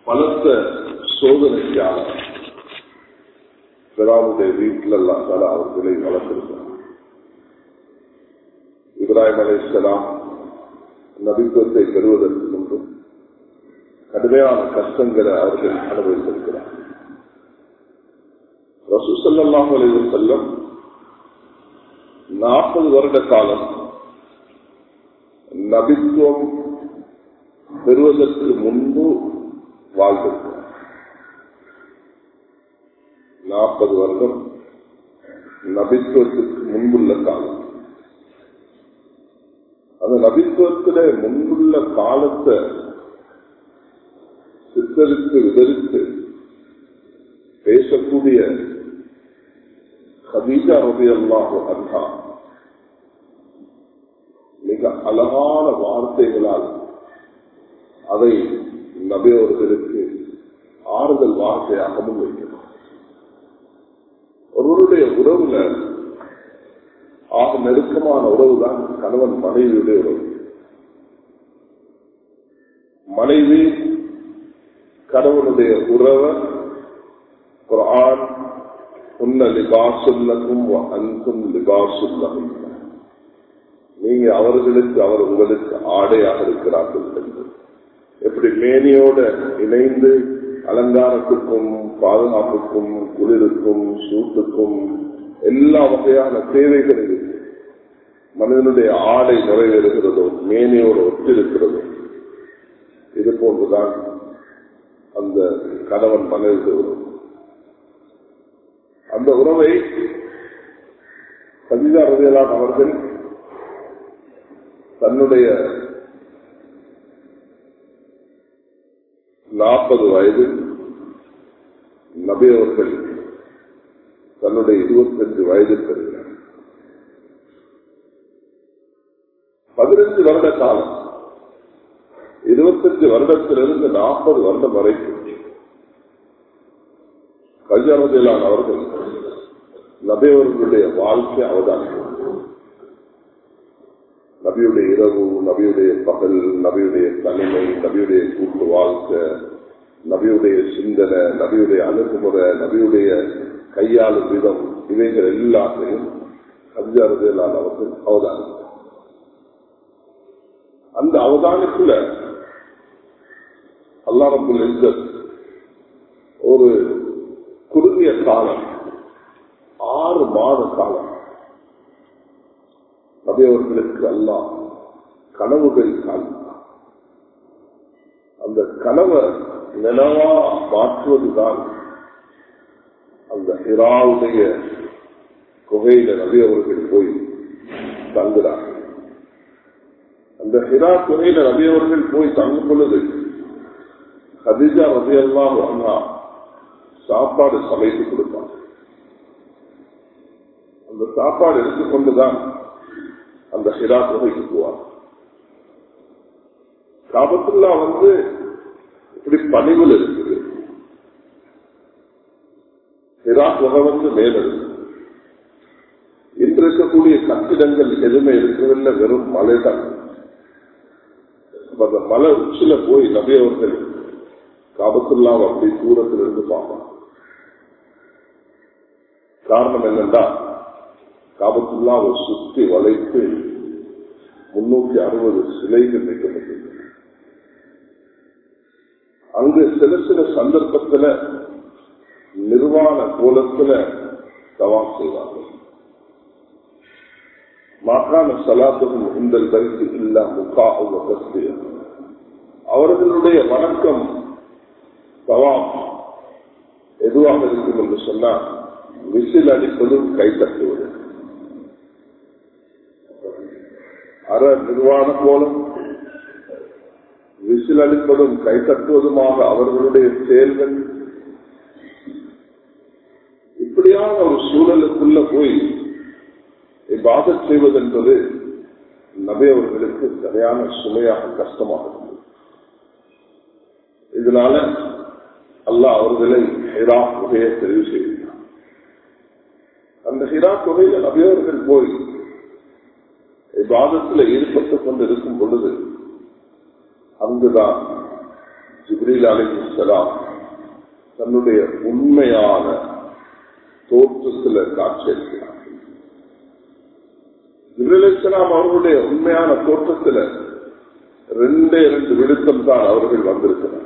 பலத்த சோதனைக்காக பிராவுடைய வீட்டில் எல்லாம் தலா அவர்களை வளர்த்திருக்கிறார் இப்ராஹிம் அலை இஸ்லாம் நபித்துவத்தை பெறுவதற்கு முன்பு கடுமையான கஷ்டங்களை அவர்கள் அனுபவித்திருக்கிறார் ரசூசல்லாஹ் அலைவர் செல்லம் நாற்பது வருட காலம் நபித்துவம் பெறுவதற்கு முன்பு வாழ்ந்திருக்கிறார் நாற்பது வருடம் நபித்துவத்துக்கு முன்புள்ள காலம் அந்த நபித்துவத்தில முன்புள்ள காலத்தை சித்தரித்து விதரித்து பேசக்கூடிய ஹதீஜா ரபி அல்லாஹு அன்ஹா மிக அழகான வார்த்தைகளால் அதை நபியவர்களுக்கு ஆறுதல் வார்த்தையாக முன்வைக்கிறார் ஒருவருடைய உறவுல ஆக நெருக்கமான உறவு தான் கணவன் மனைவியுடைய உறவு மனைவி கணவனுடைய உறவை குரான் உன்ன லிபாசுல்லகும் அன்பும் லிபாசுல்லகும் நீங்க அவர்களுக்கு அவர் உங்களுக்கு ஆடையாக இருக்கிறார்கள் என்று எப்படி மேனியோட இணைந்து அலங்காரத்துக்கும் பாதுகாப்புக்கும் குளிருக்கும் சூட்டுக்கும் எல்லா வகையான தேவைகள் இருக்கு மனிதனுடைய ஆடை நிறைவேறுகிறதோ மேனியோடு ஒத்திருக்கிறதோ இது போன்றுதான் அந்த கணவன் மனைவி உறவு அந்த உறவை சஜிதா ரவியலான் அவர்கள் தன்னுடைய நாற்பது வயது நபி அவர்கள் தன்னுடைய இருபத்தஞ்சு வயது பெறுகிறார் பதினஞ்சு வருட காலம் இருபத்தஞ்சு வருடத்திலிருந்து நாற்பது வருடம் வரைக்கும் கஜாமதிலான் அவர்கள் நபியவர்களுடைய வாழ்க்கை அவதானிக்கும் நபியுடைய இரவு நபியுடைய பகல் நபியுடைய தனிமை நபியுடைய கூட்டு வாழ்க்கை நபியுடைய சிந்தனை நபியுடைய அணுகுமுறை நபியுடைய கையாளும் விதம் இவைகள் எல்லாத்தையும் கஜாரதிலான் அவர்கள் அவதானிக்கும் அந்த அவதானத்துல அல்லாரப்புல் இஸ்ஸத் ஒரு குறுகிய காலம் ஆறு மாத காலம் நபியவர்களுக்கு அல்லாஹ் கனவுகள் காண்பார் அந்த கனவை நிலவா மாற்றுவதுதான் அந்த ஹிராவுடைய குகையில நபியவர்கள் போய் தங்குறார்கள் அந்த ஹிரா குகையில நபியவர்கள் போய் தங்கும் பொழுது ஹதிஜா ரபியெல்லாம் அண்ணா சாப்பாடு சமைத்து கொடுப்பாங்க அந்த சாப்பாடு எடுத்துக்கொண்டுதான் அந்த ஹிரா குகைக்கு போவார் காபத்துல்லா வந்து இப்படி பணிவில் இருக்குது ஹிரா குகை வந்து மேல இருக்கு இன்று இருக்கக்கூடிய கட்டிடங்கள் எதுவுமே இருக்கவில்லை வெறும் மலை தான் அந்த மலை உச்சில போய் நபியவர்கள் காபத்துல்லாம் அப்படி தூரத்தில் இருந்து பார்ப்பாங்க காரணம் என்னன்னா காபத்துல்லாவை சுற்றி வளைத்து முன்னூத்தி அறுபது சிலைகள் வைக்கப்பட்டிருக்கு அங்கு சில சில சந்தர்ப்பத்துல நிர்வாண கோலத்துல தவாம் செய்வார்கள் மாக்கான சலாத்தும் இந்த கருத்து இல்ல முக்கா அவர்களுடைய வணக்கம் தவாம் எதுவாக இருக்கும் என்று சொன்னால் விசில் அடிப்பதும் கை தட்டுவது அற நிர்வாண கோலம் விசில் அளிப்பதும் கை தட்டுவதுமாக அவர்களுடைய செயல்கள் இப்படியான ஒரு சூழலுக்குள்ள போய் இபாதத் செய்வது என்பது நபி அவர்களுக்கு சரியான சுமையாக கஷ்டமாக இருந்தது இதனால அல்லாஹ் அவர்களை ஹிரா குகையை தெரிவு செய்தார் அந்த ஹிரா குகையில நபியவர்கள் போய் இபாதத்தில் ஈடுபட்டுக் கொண்டு இருக்கும் பொழுது அங்குதான் ஜிப்ரீல் அலிசலாம் தன்னுடைய உண்மையான தோற்றத்தில் காட்சியளிக்கிறார் ஜிப்ரீல் அலிசலாம் அவர்களுடைய உண்மையான தோற்றத்தில் ரெண்டே ரெண்டு விழுத்தம் தான் அவர்கள் வந்திருக்கிறார்கள்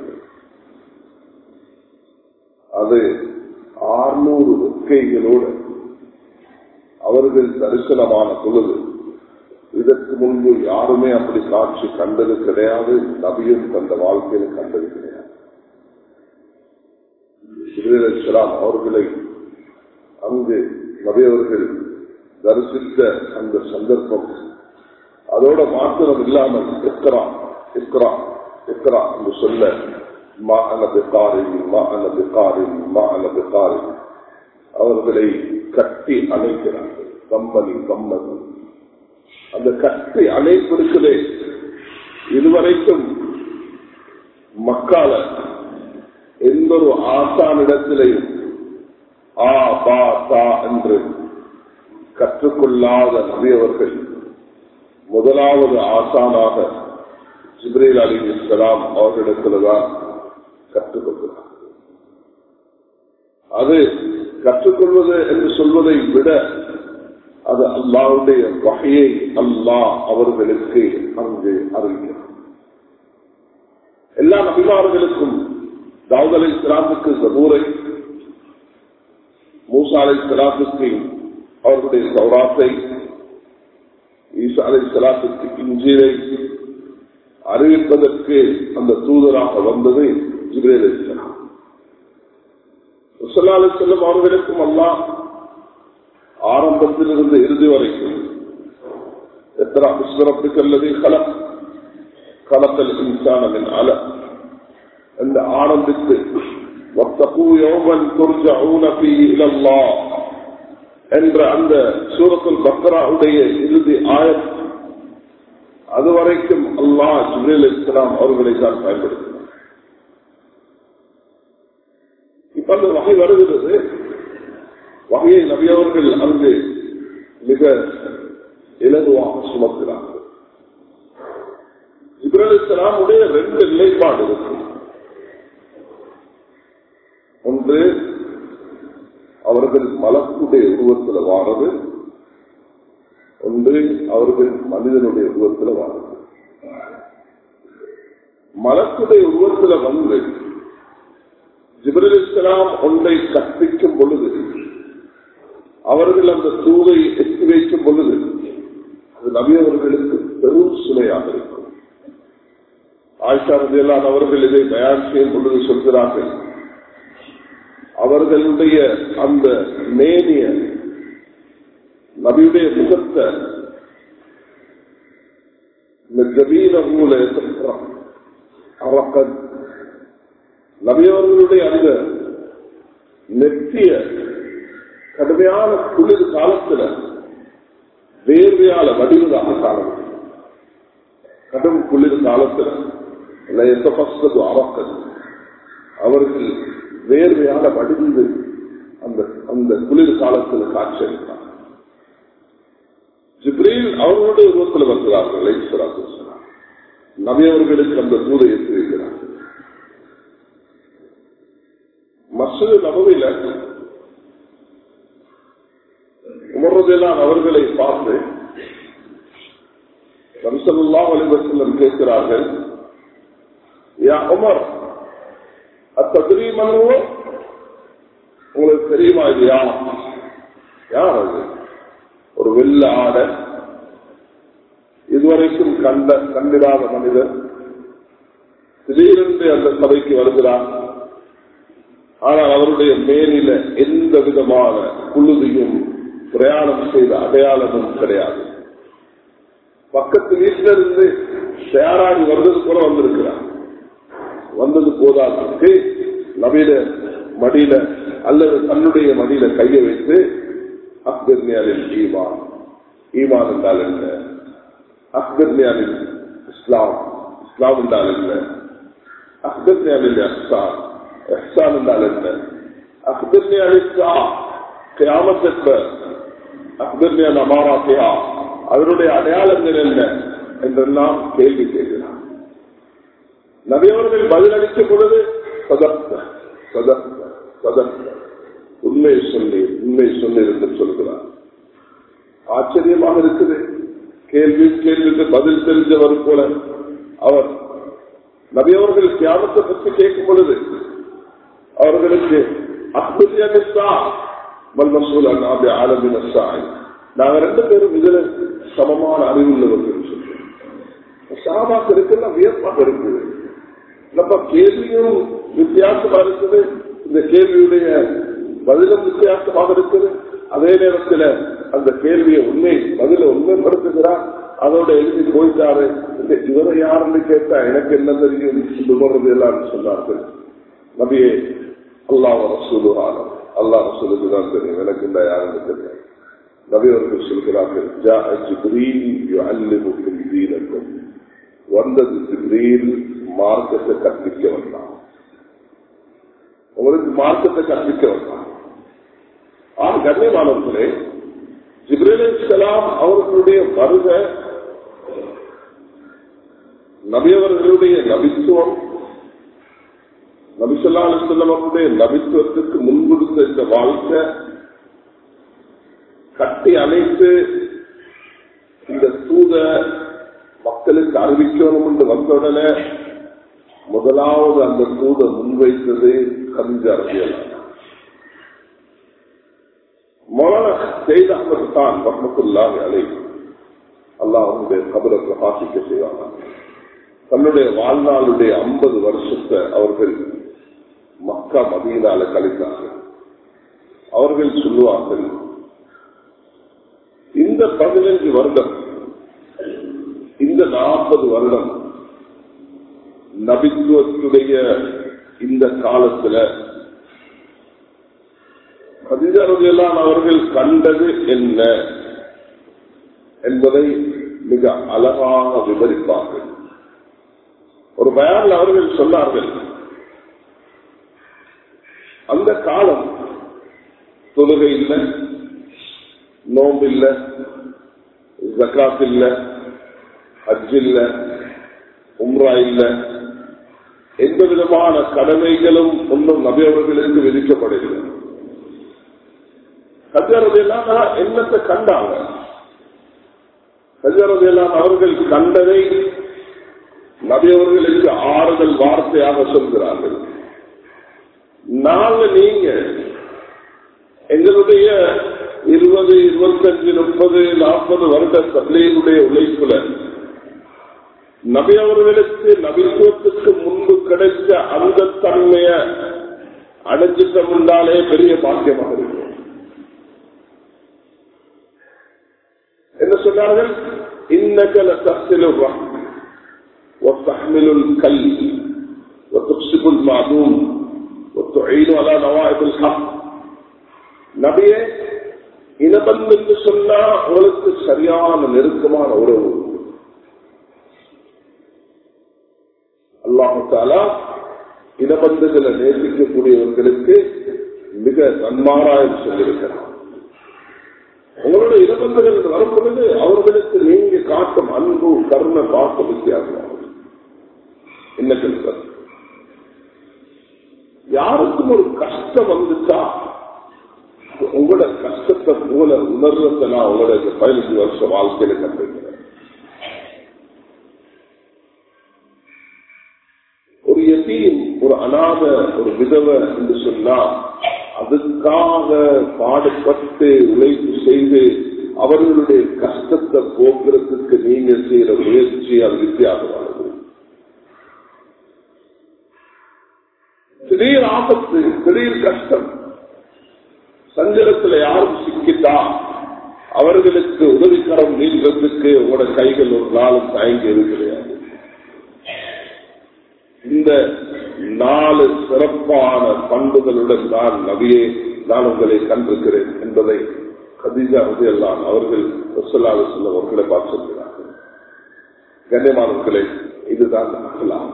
அது ஆறுநூறு வெக்கைகளோடு அவர்கள் தரிசனமான பொழுது இதற்கு முன்பு யாருமே அப்படி காட்சி கண்டது கிடையாது நபியும் தந்த வாழ்க்கையில் கண்டது கிடையாது இஸ்லாம் அவர்களை அங்கு நபி அவர்கள் தரிசித்த அந்த சந்தர்ப்பம் அதோட மாத்திரம் இல்லாமல் எக்கரா எக்கரா எக்கரா என்று சொல்ல மா அனபிகாரின் மா அனபிகாரின் மா அனபிகாரின் அவர்களை கட்டி அணைக்கிறார்கள் கம்மனி கம்மனி அந்த கட்டி அணைப்பிருக்கிறே இதுவரைக்கும் மக்கால எந்த ஒரு ஆசானிடத்திலையும் ஆ பா தா என்று கற்றுக்கொள்ளாத நபியவர்கள் முதலாவது ஆசானாக ஜிப்ரேல் அலி இஸ்லாம் அவர்களிடத்தில்தான் கற்றுக்கொள்கிறார் அது கற்றுக்கொள்வது என்று சொல்வதை விட அது அல்லாவுடைய வகையை அல்லாஹ் அவர்களுக்கு அங்கு அறிவிக்கிறார் எல்லா நபிமார்களுக்கும் தாவூத் அலை சிலாத்துக்கு சபூரை மூசா அலை சிலாத்துக்கு அவர்களுடைய சௌராத்தை ஈசா அலை சிலாத்துக்கு இஞ்சீரை அறிவிப்பதற்கு அந்த தூதராக வந்தது ஜிப்ரேல் அலிஸ்லாம் முசல்லா செல்லும் அவர்களுக்கும் அல்லாஹ் ஆரம்பத்திலிருந்து இறுதி வரைக்கும் எத்தனை புஷ்பரப்புக்கு அல்லது கலக் கலக்கல் இன்சானின் அல என்று ஆரம்பித்து واتقوا يوما ترجعون فيه الى الله என்ற அந்த சூரத்துல் பக்ராவுடைய இறுதி ஆயத் அதுவரைக்கும் அல்லாஹ் ஜிப்ரேல் இஸ்லாம் அவர்களை தான் பயன்படுத்தினார் இப்ப அந்த வகை வருகிறது வகையை நபியவர்கள் அங்கு மிக இலகுவாக சுமக்கிறார்கள் ஜிப்ரல் இஸ்லாமுடைய ரெண்டு நிலைப்பாடு இருக்கு ஒன்று அவர்கள் மலக்குடைய உருவத்தில் வாரது ஒன்று அவர்கள் மனிதனுடைய உருவத்தில் வாரது மலக்குடைய உருவத்தில் வந்து ஜிப்ரல் இஸ்லாம் ஒன்றை கற்பிக்கும் பொழுது அவர்கள் அந்த தூதை எத்தி வைக்கும் பொழுது அது நபியவர்களுக்கு பெரும் சுமையாக இருக்கும் ஆயிஷா ரதியல்லான் அவர்கள் இதை தயார் செய்யும் பொழுது சொல்கிறார்கள் அவர்களுடைய அந்த மேனிய நபியுடைய முகத்தை இந்த ஜபீன மூல அரக்கன் நபியவர்களுடைய அந்த நெத்திய கடுமையான குளிர் காலத்துல வேர்வையால வடிவதாக காலம் கடும் குளிர் காலத்துல அரக்கன் அவர்கள் வேர்வையால வடிந்து அந்த அந்த குளிர் காலத்தில் காட்சியளித்தார் ஜிப்ரீல் அவர்களுடைய உருவத்தில் வருகிறார்கள் நபியவர்களுக்கு அந்த தூதை எத்திருக்கிறார்கள் மசூது நபவில உமர்றதெல்லாம் அவர்களை பார்த்து ரம்சல்லா அலிவசல்லம் கேட்கிறார்கள் யா உமர் அத்ததிரி மனுவோ உங்களுக்கு தெரியுமா இது யார் யார் அது ஒரு வெள்ள ஆட இதுவரைக்கும் கண்ட கண்டிடாத மனிதர் திடீரென்று அந்த சபைக்கு வருகிறார் ஆனால் அவருடைய மேலில எந்த விதமான குழுதியும் பிரயாணம் செய்த அடையாளமும் கிடையாது பக்கத்து வீட்டில இருந்து தயாராகி வந்தது கூட வந்திருக்கிறார் வந்தது போதாதுக்கு நவீன மடியில அல்லது தன்னுடைய மடியில கையை வைத்து அக்பர்னியாலில் ஈமான் ஈமான் என்றால் என்ன அக்பர்னியாலில் இஸ்லாம் இஸ்லாம் என்றால் என்ன அக்பர்னியாலில் அஹ்சான் எஹ்சான் என்றால் என்ன அக்பர்னியாலில் கியாமத்திற்கு அக்பர்னியால் அமாராத்தியா அதனுடைய அடையாளங்கள் என்ன என்றெல்லாம் கேள்வி கேட்கிறார் நபியவர்கள் பதிலளிக்கும் பொழுது சதப்த சதப்த சதப்த உண்மை சொல்லி உண்மை சொல்லி என்று சொல்கிறார் ஆச்சரியமாக இருக்குது கேள்வி கேள்விக்கு பதில் தெரிஞ்சவர் போல அவர் நபியவர்கள் தியாகத்தை பற்றி கேட்கும் பொழுது அவர்களுக்கு அத்புதியா மல்மசூல் அண்ணாபி ஆலமின் நாங்க ரெண்டு பேரும் இதுல சமமான அறிவுள்ளவர்கள் சொல்றோம் சாபாக்கு இருக்குன்னா வியப்பாக இருக்குது நம்ம கேள்வியும் வித்தியாசமா இருக்குது இந்த கேள்வியுடைய பதிலும் வித்தியாசமாக இருக்குது அதே நேரத்தில் அந்த கேள்வியை உண்மை பதில உண்மைப்படுத்துகிறார் அதோட எழுதி போயிட்டாரு இந்த இவரை யாருன்னு கேட்டா எனக்கு என்ன தெரியும் சுமர்றது எல்லாம் சொன்னார்கள் நபியே அல்லாஹ் ரசூலு ஆலம் அல்லாஹ் ரசூலுக்கு தான் தெரியும் எனக்கு இந்த யாருன்னு தெரியும் நபி அவர்கள் சொல்கிறார்கள் ஜா ஜிப்ரீல் யுஅல்லிமுக்கும் தீனக்கும் வந்தது ஜிப்ரீல் மார்க்கத்தை கற்பிக்க வந்தான் உங்களுக்கு மார்க்கத்தை கற்பிக்க வந்தான் ஆ கண்ணியமானவர்களே ஜிப்ரேல் இஸ்லாம் அவர்களுடைய வருக நபியவர்களுடைய நபித்துவம் நபிசல்லா அலிசல்லம் அவருடைய நபித்துவத்துக்கு முன்கொடுத்த இந்த வாழ்க்கை கட்டி அணைத்து இந்த தூத மக்களுக்கு அறிவிக்கணும் என்று வந்தவுடனே முதலாவது அந்த தூத முன்வைத்தது கவிஞ அரசியல் மௌலானா செய்த அகமது தான் ரஹமத்துல்லாஹி அலை அல்லாஹ் அவனுடைய கபரை பிரகாசிக்க செய்வாங்க தன்னுடைய வாழ்நாளுடைய ஐம்பது வருஷத்தை அவர்கள் மக்கா மதியினால கழித்தார்கள் அவர்கள் சொல்லுவார்கள் இந்த பதினைஞ்சு வருடம் இந்த நாற்பது வருடம் நபித்துவத்துடைய இந்த காலத்துல கதிஜாரதியெல்லாம் அவர்கள் கண்டது என்ன என்பதை மிக அழகாக விவரிப்பார்கள் ஒரு பயான் அவர்கள் சொன்னார்கள் அந்த காலம் தொழுகை இல்லை நோம்பு இல்ல ஜக்காத் இல்ல ஹஜ் இல்ல உம்ரா இல்ல எந்த விதமான கடமைகளும் ஒன்றும் நபியவர்களுக்கு விதிக்கப்படவில்லை ஹஜரதெல்லாம் என்னத்தை கண்டாங்க ஹஜரதெல்லாம் அவர்கள் கண்டதை நபியவர்களுக்கு ஆறுதல் வார்த்தையாக சொல்கிறார்கள் நாங்க நீங்க எங்களுடைய இருபது இருபத்தஞ்சு முப்பது நாற்பது வருட தந்தையினுடைய உழைப்புல நபி அவர்களுக்கு நபித்துவத்துக்கு முன்பு கிடைச்ச அந்த தன்மைய அடைஞ்சிட்டம் உண்டாலே பெரிய பாக்கியமாக இருக்கும் என்ன சொன்னார்கள் இன்னகல தசிலும் وتحمل الكلب وتكسب المعدوم وتعين على نوائب الحق நபியே இனபந்து என்று சொன்னா உங்களுக்கு சரியான நெருக்கமான உறவு அல்லாஹாலா இனபந்துகளை நேசிக்கக்கூடியவர்களுக்கு மிக நன்மாராயம் சொல்லியிருக்கிறார் உங்களுடைய இனபந்துகள் வரும் பொழுது அவர்களுக்கு நீங்க காட்டும் அன்பு கர்ம பார்க்க வித்தியாசம் என்ன யாருக்கும் ஒரு கஷ்டம் வந்துச்சா உங்களோட கஷ்டத்தை போல உணர்வதை நான் உங்களோட பதினஞ்சு வருஷம் வாழ்க்கையில கண்டிருக்கிறேன் ஒரு எத்தீம் ஒரு அநாத ஒரு விதவை என்று சொன்னா அதுக்காக பாடுபட்டு உழைப்பு செய்து அவர்களுடைய கஷ்டத்தை போக்குறதுக்கு நீங்க செய்யற முயற்சி அது வித்தியாசமானது திடீர் ஆபத்து திடீர் கஷ்டம் சஞ்சலத்துல யாரும் சிக்கிட்டா அவர்களுக்கு உதவிக்கரம் நீள்றதுக்கு உங்களோட கைகள் ஒரு நாளும் தயங்கி கிடையாது இந்த நாலு சிறப்பான பண்புகளுடன் தான் நபியே நான் உங்களை கண்டிருக்கிறேன் என்பதை கதிஜா எல்லாம் அவர்கள் சொல்லாத சொல்ல அவர்களை பார்த்து சொல்கிறார்கள் கண்ணியமானவர்களே இதுதான் அகலாம்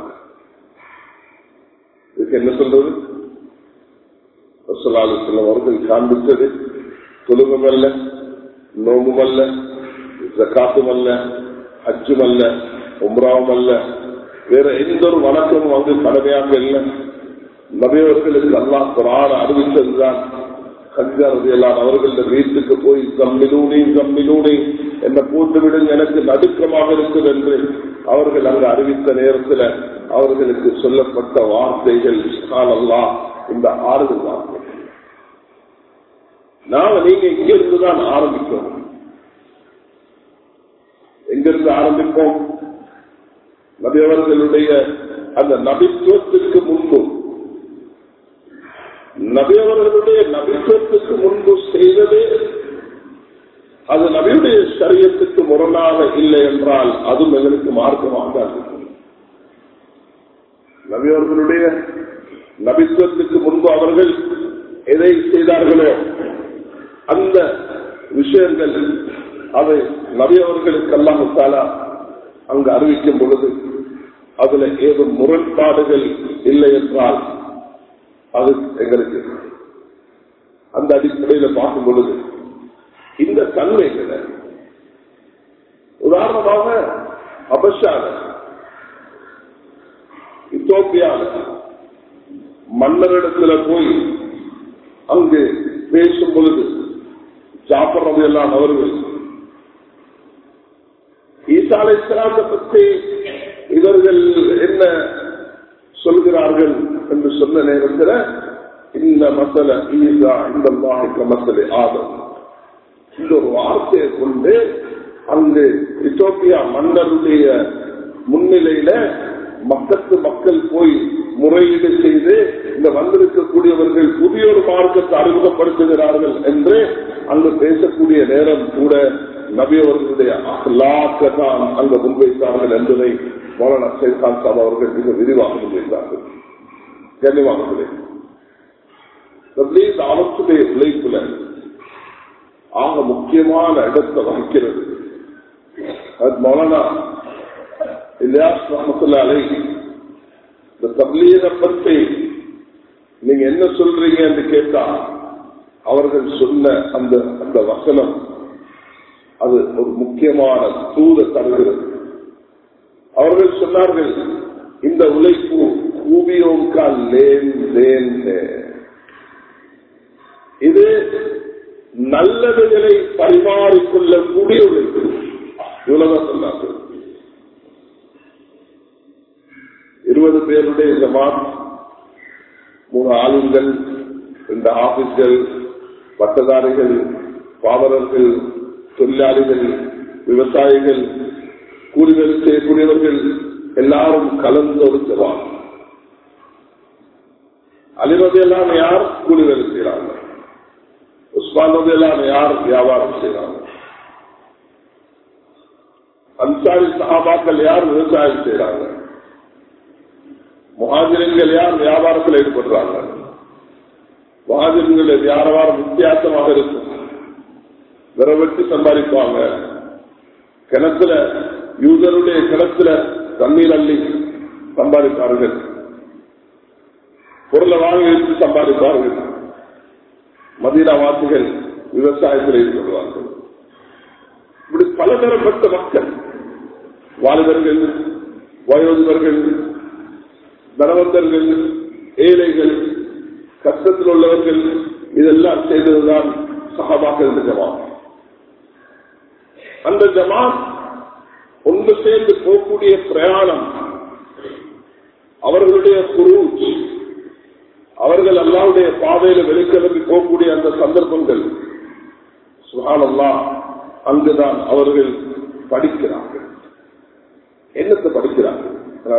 இதுக்கு என்ன சொல்றது சொல்லாத சொல்ல அவர்கள் காண்பித்தது தொழுகும் அல்ல நோம்பும் அல்ல ஜக்காத்தும் அல்ல ஹஜ்ஜும் அல்ல உம்ராவும் அல்ல வேற எந்த ஒரு வணக்கமும் அங்கு கடமையாக இல்லை நபியவர்களுக்கு அல்லாஹ் குரான் அறிவித்ததுதான் எல்லாம் அவர்கள வீட்டுக்கு போய் கம்மிலூனி கம்மிலூனி என்ன போட்டு விடுங்க எனக்கு நடுக்கமாக இருக்குது என்று அவர்கள் அங்கு அறிவித்த நேரத்தில் அவர்களுக்கு சொல்லப்பட்ட வார்த்தைகள் அல்லா இந்த ஆறுதல் வார்த்தை நாம நீங்க இங்கிருந்து தான் ஆரம்பிக்கிறோம் எங்கிருந்து ஆரம்பிப்போம் நபியவர்களுடைய அந்த நபித்துவத்துக்கு முன்பு நபியவர்களுடைய நபித்துவத்துக்கு முன்பு செய்தது அது நபியுடைய சரியத்துக்கு முரணாக இல்லை என்றால் அதுவும் எங்களுக்கு மார்க்கமாக நபியவர்களுடைய நபித்துவத்துக்கு முன்பு அவர்கள் எதை செய்தார்களோ அந்த விஷயங்கள் அதை நபியவர்களுக்கு அல்லாமத்தாலா அங்கு அறிவிக்கும் பொழுது அதுல ஏதும் முரண்பாடுகள் இல்லை என்றால் அது எங்களுக்கு அந்த அடிப்படையில் பார்க்கும் பொழுது இந்த தன்மைகளை உதாரணமாக அபஷால இத்தோப்பியால மன்னரிடத்துல போய் அங்கு பேசும் பொழுது ஜாப்பர் ரவி எல்லாம் அவர்கள் ஈசாலை இஸ்லாத்தை பற்றி இவர்கள் என்ன சொல்கிறார்கள் என்று சொன்ன நேரத்தில் இந்த மசல ஈசா இந்த மாநில மசலை ஆதம் இந்த ஒரு வார்த்தையை கொண்டு அங்கு இத்தோப்பியா மன்னருடைய முன்னிலையில மக்களுக்கு மக்கள் போய் முறையீடு செய்து இந்த வந்திருக்கக்கூடியவர்கள் புதிய ஒரு மார்க்கத்தை அறிமுகப்படுத்துகிறார்கள் என்று அங்கு பேசக்கூடிய நேரம் கூட நபியவர்களுடைய அகலாக்க தான் அங்கு முன்வைத்தார்கள் என்பதை மௌலானா சைதான் சாப் அவர்கள் மிக விரிவாக முன்வைத்தார்கள் கண்ணியமானது அவற்றுடைய உழைப்புல ஆக முக்கியமான இடத்தை வகிக்கிறது அது மௌலானா இலியாஸ் ரஹமத்துல்லா அலை இந்த தப்லீக பற்றி நீங்க என்ன சொல்றீங்க என்று கேட்டா அவர்கள் சொன்ன அந்த அந்த வசனம் அது ஒரு முக்கியமான தூத தருகிறது அவர்கள் சொன்னார்கள் இந்த உழைப்பு கூபியோங்கா லேன் லேன் இது நல்லதுகளை பரிமாறிக்கொள்ளக்கூடிய உழைப்பு இவ்வளவுதான் சொன்னார்கள் இருபது பேருடைய ஜமாத் மூணு ஆளுங்கள் ரெண்டு ஆபீஸ்கள் பட்டதாரிகள் பாவலர்கள் தொழிலாளிகள் விவசாயிகள் கூலிகள் செய்யக்கூடியவர்கள் எல்லாரும் கலந்த ஒரு ஜமாத் அலிமதையெல்லாம் யார் கூலி வேலை செய்யறாங்க உஸ்மான் எல்லாம் யார் வியாபாரம் செய்யறாங்க அன்சாரி சகாபாக்கள் யார் விவசாயம் செய்யறாங்க முகாஜிரங்கள் யார் வியாபாரத்தில் ஈடுபடுறாங்க முகாஜிரங்கள் வியாபாரம் வித்தியாசமாக இருக்கும் விரவெட்டி சம்பாதிப்பாங்க கிணத்துல யூதருடைய கிணத்துல தண்ணீர் அள்ளி சம்பாதிப்பார்கள் பொருளை வாங்கி வச்சு சம்பாதிப்பார்கள் மதீனாவாசிகள் விவசாயத்தில் ஈடுபடுவார்கள் இப்படி பலதரப்பட்ட மக்கள் வாலிபர்கள் வயோதிபர்கள் தனவந்தர்கள் ஏழைகள் கஷ்டத்தில் உள்ளவர்கள் இதெல்லாம் செய்ததுதான் சகமாக இருந்த ஜமாத் அந்த ஜமாத் ஒன்று சேர்ந்து போகக்கூடிய பிரயாணம் அவர்களுடைய குரூஜ் அவர்கள் அல்லாவுடைய பாதையில வெளிக்கிழமை போகக்கூடிய அந்த சந்தர்ப்பங்கள் சுகானல்லா அங்குதான் அவர்கள் படிக்கிறார்கள் என்னத்தை படிக்கிறார்கள்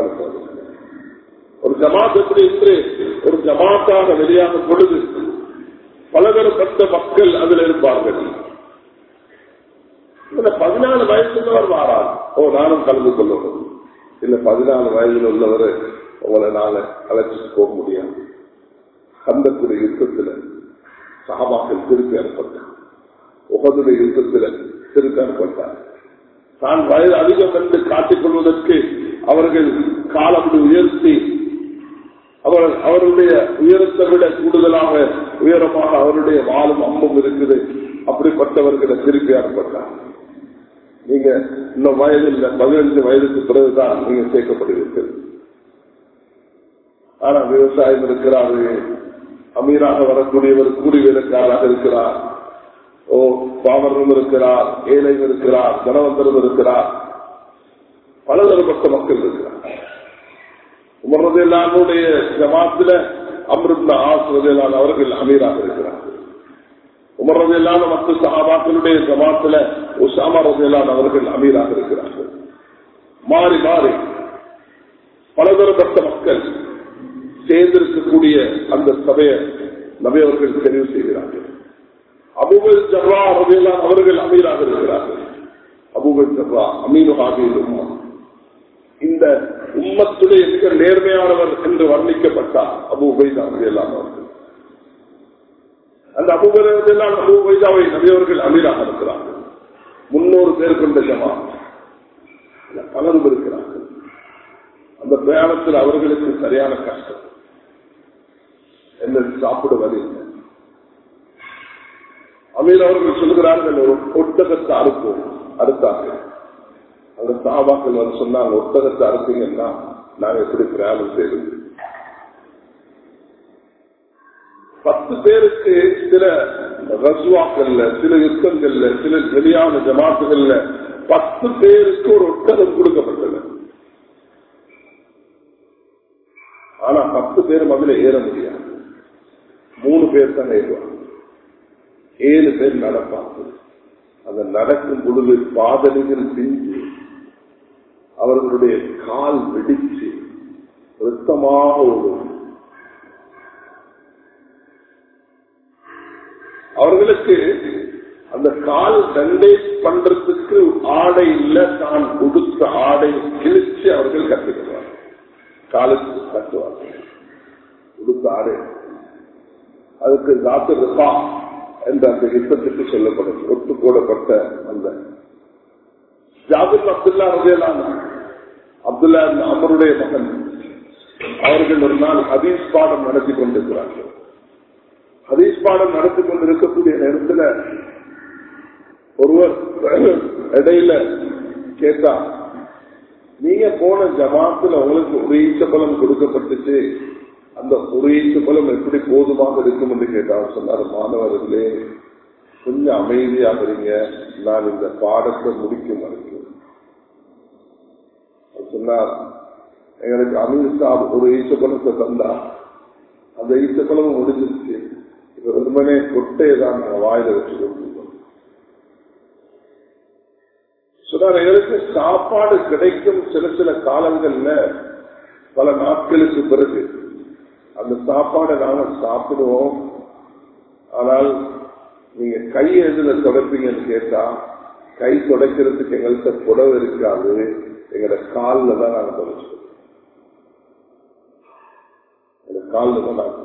ஒரு ஜமாத் எப்படி என்று ஒரு ஜமாத்தாக வெளியாகும் பொழுது பலதரப்பட்ட மக்கள் அதில் இருப்பார்கள் இதுல பதினாலு வயசுள்ளவர் வாரார் ஓ நானும் கலந்து கொள்ளணும் இல்ல பதினாலு வயதில் உள்ளவர் உங்களை நாங்க அழைச்சிட்டு போக முடியாது கந்தக்குடைய யுத்தத்துல சகாபாக்கள் திருப்பி அனுப்பட்டார் உகதுடைய யுத்தத்துல திருப்பி அனுப்பட்டார் தான் வயது அதிகம் என்று காட்டிக் கொள்வதற்கு அவர்கள் காலம் உயர்த்தி அவர் அவருடைய உயரத்தை விட கூடுதலாக உயரமாக அவருடைய வாழும் அம்பும் இருக்குது அப்படிப்பட்டவர்களை திருப்பி அனுப்பட்டார் நீங்க இன்னும் வயது இல்லை பதினஞ்சு வயதுக்கு பிறகுதான் நீங்க சேர்க்கப்படுவீர்கள் ஆனா விவசாயம் இருக்கிறாரு அமீராக வரக்கூடியவர் கூலி வேலைக்காரராக இருக்கிறார் ஓ பாமரனும் இருக்கிறார் ஏழையும் இருக்கிறார் தனவந்தரும் இருக்கிறார் பலதரப்பட்ட மக்கள் இருக்கிறார் உமர்றதெல்லாமுடைய ஜமாத்துல அமிர்த ஆசிரதெல்லாம் அவர்கள் அமீராக இருக்கிறார்கள் உமர்றதெல்லாம் மற்ற சகாபாக்களுடைய ஜமாத்துல உசாமா ரதையெல்லாம் அவர்கள் அமீராக இருக்கிறார்கள் மாறி மாறி பலதரப்பட்ட மக்கள் சேர்ந்திருக்கக்கூடிய அந்த சபையை நபையவர்கள் தெரிவு செய்கிறார்கள் அபுபல் ஜர்ரா ரதையெல்லாம் அவர்கள் அமீராக இருக்கிறார்கள் அபுபல் ஜர்ரா அமீனு ஆகிய உம்மா இந்த உம்மத்துடைய மிக நேர்மையானவர் என்று வர்ணிக்கப்பட்டார் அபு உபைதா ரதையெல்லாம் அவர்கள் அந்த அபுபெல்லாம் அபு உபைதாவை நபியவர்கள் அமீராக இருக்கிறார்கள் முன்னூறு பேர் கொண்ட ஜமா பலரும் இருக்கிறார்கள் அந்த பிரயாணத்தில் அவர்களுக்கு சரியான கஷ்டம் என்ன சாப்பிடுவது இல்லை அமீர் அவர்கள் சொல்கிறார்கள் ஒரு ஒட்டகத்தை அறுப்போம் அறுத்தார்கள் அந்த சாபாக்கள் வந்து சொன்னாங்க ஒட்டகத்தை அறுப்பீங்கன்னா நாங்க எப்படி பிரயாணம் செய்வது பத்து பேருக்கு சில ரசுவாக்கள்ல சில யுத்தங்கள்ல சில வெளியான ஜமாத்துகள்ல பத்து பேருக்கு ஒரு ஒட்டகம் கொடுக்கப்பட்டது ஆனா பத்து பேரும் அதுல ஏற முடியாது மூணு பேர் தான் ஏறுவாங்க ஏழு பேர் நடப்பாங்க அந்த நடக்கும் பொழுது பாதனைகள் செஞ்சு அவர்களுடைய கால் வெடிச்சு ரத்தமாக ஓடும் அவர்களுக்கு அந்த கால் டண்டேஜ் பண்றதுக்கு ஆடை இல்ல தான் உடுத்த ஆடை கிழிச்சு அவர்கள் கற்றுக்கிறார் காலுக்கு கட்டுவார்கள் உடுத்த ஆடை அதுக்கு டாக்டர் ரிபா என்ற அந்த யுத்தத்துக்கு சொல்லப்படும் ஒட்டு போடப்பட்ட அந்த ஜாபிர் அப்துல்லா ரஜேலான அப்துல்லா அமருடைய மகன் அவர்கள் ஒரு நாள் ஹதீஸ் பாடம் நடத்தி கொண்டிருக்கிறார்கள் ஹதீஸ் பாடம் நடத்தி கொண்டிருக்கக்கூடிய நேரத்தில் ஒருவர் இடையில கேட்டா நீங்க போன ஜமாத்துல உங்களுக்கு ஒரு ஈச்ச பலம் கொடுக்கப்பட்டுச்சு அந்த ஒரு ஈச்ச பலம் எப்படி போதுமாக இருக்கும் என்று கேட்டார் சொன்னார் மாணவர்களே கொஞ்சம் அமைதியாக இருங்க நான் இந்த பாடத்தை முடிக்க மறுக்கிறேன் சொன்னார் எங்களுக்கு அமீர் சாப் ஒரு ஈச்ச பலத்தை தந்தா அந்த ஈச்ச பலமும் முடிஞ்சிருச்சு இப்ப வெறுமனே கொட்டையை தான் நாங்க வாயில வச்சு கொண்டிருக்கோம் சொன்னார் எங்களுக்கு சாப்பாடு கிடைக்கும் சில சில காலங்கள்ல பல நாட்களுக்கு பிறகு அந்த சாப்பாடை நாங்க சாப்பிடுவோம் ஆனால் நீங்க கை எதுல தொடப்பீங்கன்னு கேட்டா கை தொடக்கிறதுக்கு எங்கள்கிட்ட புடவை இருக்காது எங்களோட காலில் தான் நாங்க தொடச்சிக்கிறோம் எங்க காலில் தான் நாங்க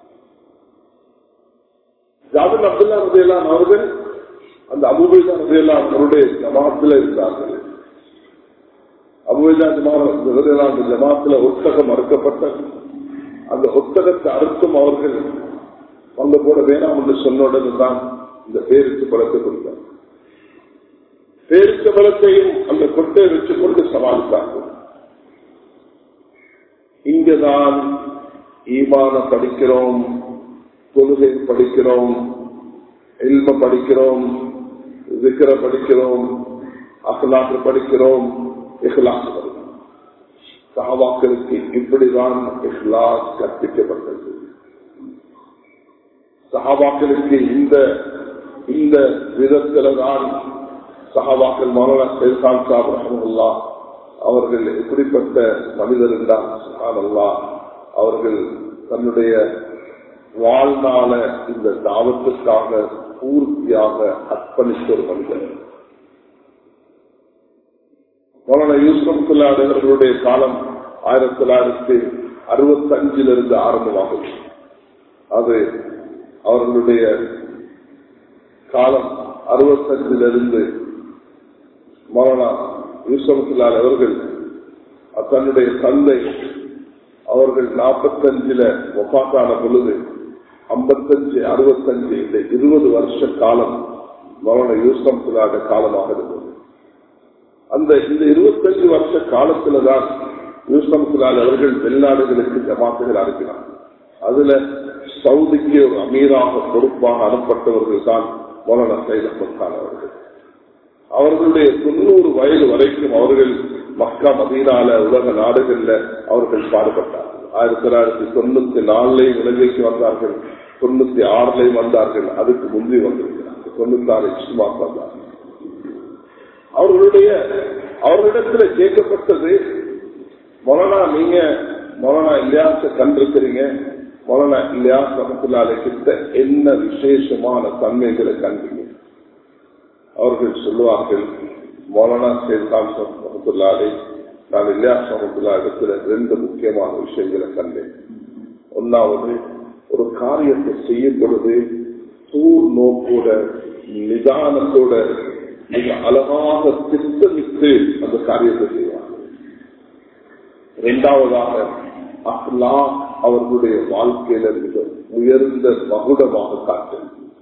ஜாபிர் அப்துல்லா ரதையெல்லாம் அவர்கள் அந்த அபுபைதா ரதையெல்லாம் அவருடைய ஜமாத்துல இருந்தார்கள் அபுபைதா ஜமாத் அந்த ஜமாத்துல ஒத்தகம் மறுக்கப்பட்ட அந்த ஒத்தகத்தை அறுத்தும் அவர்கள் பங்கு போட வேணாம் என்று சொன்ன உடனே தான் இந்த பேருக்கு பலத்தை கொடுத்தார் பேருக்கு பலத்தையும் அந்த கொட்டையை வச்சு கொண்டு சமாளித்தார்கள் இங்குதான் ஈமான படிக்கிறோம் தொழுகை படிக்கிறோம் எல்ம படிக்கிறோம் விக்கிர படிக்கிறோம் அகலாக்கு படிக்கிறோம் இஹ்லாஸ் படிக்கிறோம் சஹாபாக்களுக்கு இப்படிதான் இஹ்லாஸ் கற்பிக்கப்பட்டது சஹாபாக்களுக்கு இந்த இந்த விதத்தில தான் சஹாபாக்கள் மௌலானா சைல்கான் சாப் ரஹமுல்லா அவர்கள் எப்படிப்பட்ட மனிதர் என்றால் சுஹானல்லா அவர்கள் தன்னுடைய வாழ்நாள இந்த தாவத்துக்காக பூர்த்தியாக அர்ப்பணித்த ஒரு மனிதர் மௌலானா யூசுப் அவர்களுடைய காலம் ஆயிரத்தி தொள்ளாயிரத்தி அறுபத்தி அஞ்சிலிருந்து ஆரம்பமாகும் அது அவர்களுடைய காலம் அறுபத்தஞ்சிலிருந்து மௌலானா யூசுப் அவர்கள் தன்னுடைய தந்தை அவர்கள் நாற்பத்தஞ்சில ஒப்பாத்தான பொழுது ஐம்பத்தஞ்சு அறுபத்தஞ்சு இந்த இருபது வருஷ காலம் மௌலான யூசம் காலமாக இருந்தது அந்த இந்த இருபத்தஞ்சு வருஷ காலத்துல தான் யூசம்குலால் அவர்கள் வெளிநாடுகளுக்கு ஜமாத்துகள் அனுப்பினார் அதுல சவுதிக்கு ஒரு அமீராக பொறுப்பாக அனுப்பப்பட்டவர்கள் தான் மௌலானா சைத் அஹமத் கான் அவர்கள் அவர்களுடைய தொண்ணூறு வயது வரைக்கும் அவர்கள் மக்கா மதீனால உலக நாடுகள்ல அவர்கள் பாடுபட்டார்கள் ஆயிரத்தி தொள்ளாயிரத்தி தொண்ணூத்தி நாலுலையும் இலங்கைக்கு வந்தார்கள் தொண்ணூத்தி ஆறுலையும் வந்தார்கள் அதுக்கு முந்தி வந்திருக்கிறார்கள் தொண்ணூத்தி ஆறு இஸ்மாக் வந்தார்கள் அவர்களுடைய அவர்களிடத்துல கேட்கப்பட்டது மொலனா நீங்க மொலனா இல்லையாச கண்டிருக்கிறீங்க மொலனா இல்லையாஸ் ரமத்துல்லாலே கிட்ட என்ன விசேஷமான தன்மைகளை கண்டீங்க அவர்கள் சொல்லுவார்கள் மௌலானா சேல்தான் ரமத்துல்லாலே நான் இல்லையாஸ் ரமத்துல்லா இடத்துல ரெண்டு முக்கியமான விஷயங்களை கண்டேன் ஒன்னாவது ஒரு காரியத்தை செய்யும் பொழுது தூர் நோக்கோட நிதானத்தோட மிக அழகாக திட்டமிட்டு அந்த காரியத்தை செய்வாங்க இரண்டாவதாக அஹ்லா அவர்களுடைய வாழ்க்கையில மிக உயர்ந்த மகுடமாக காட்டு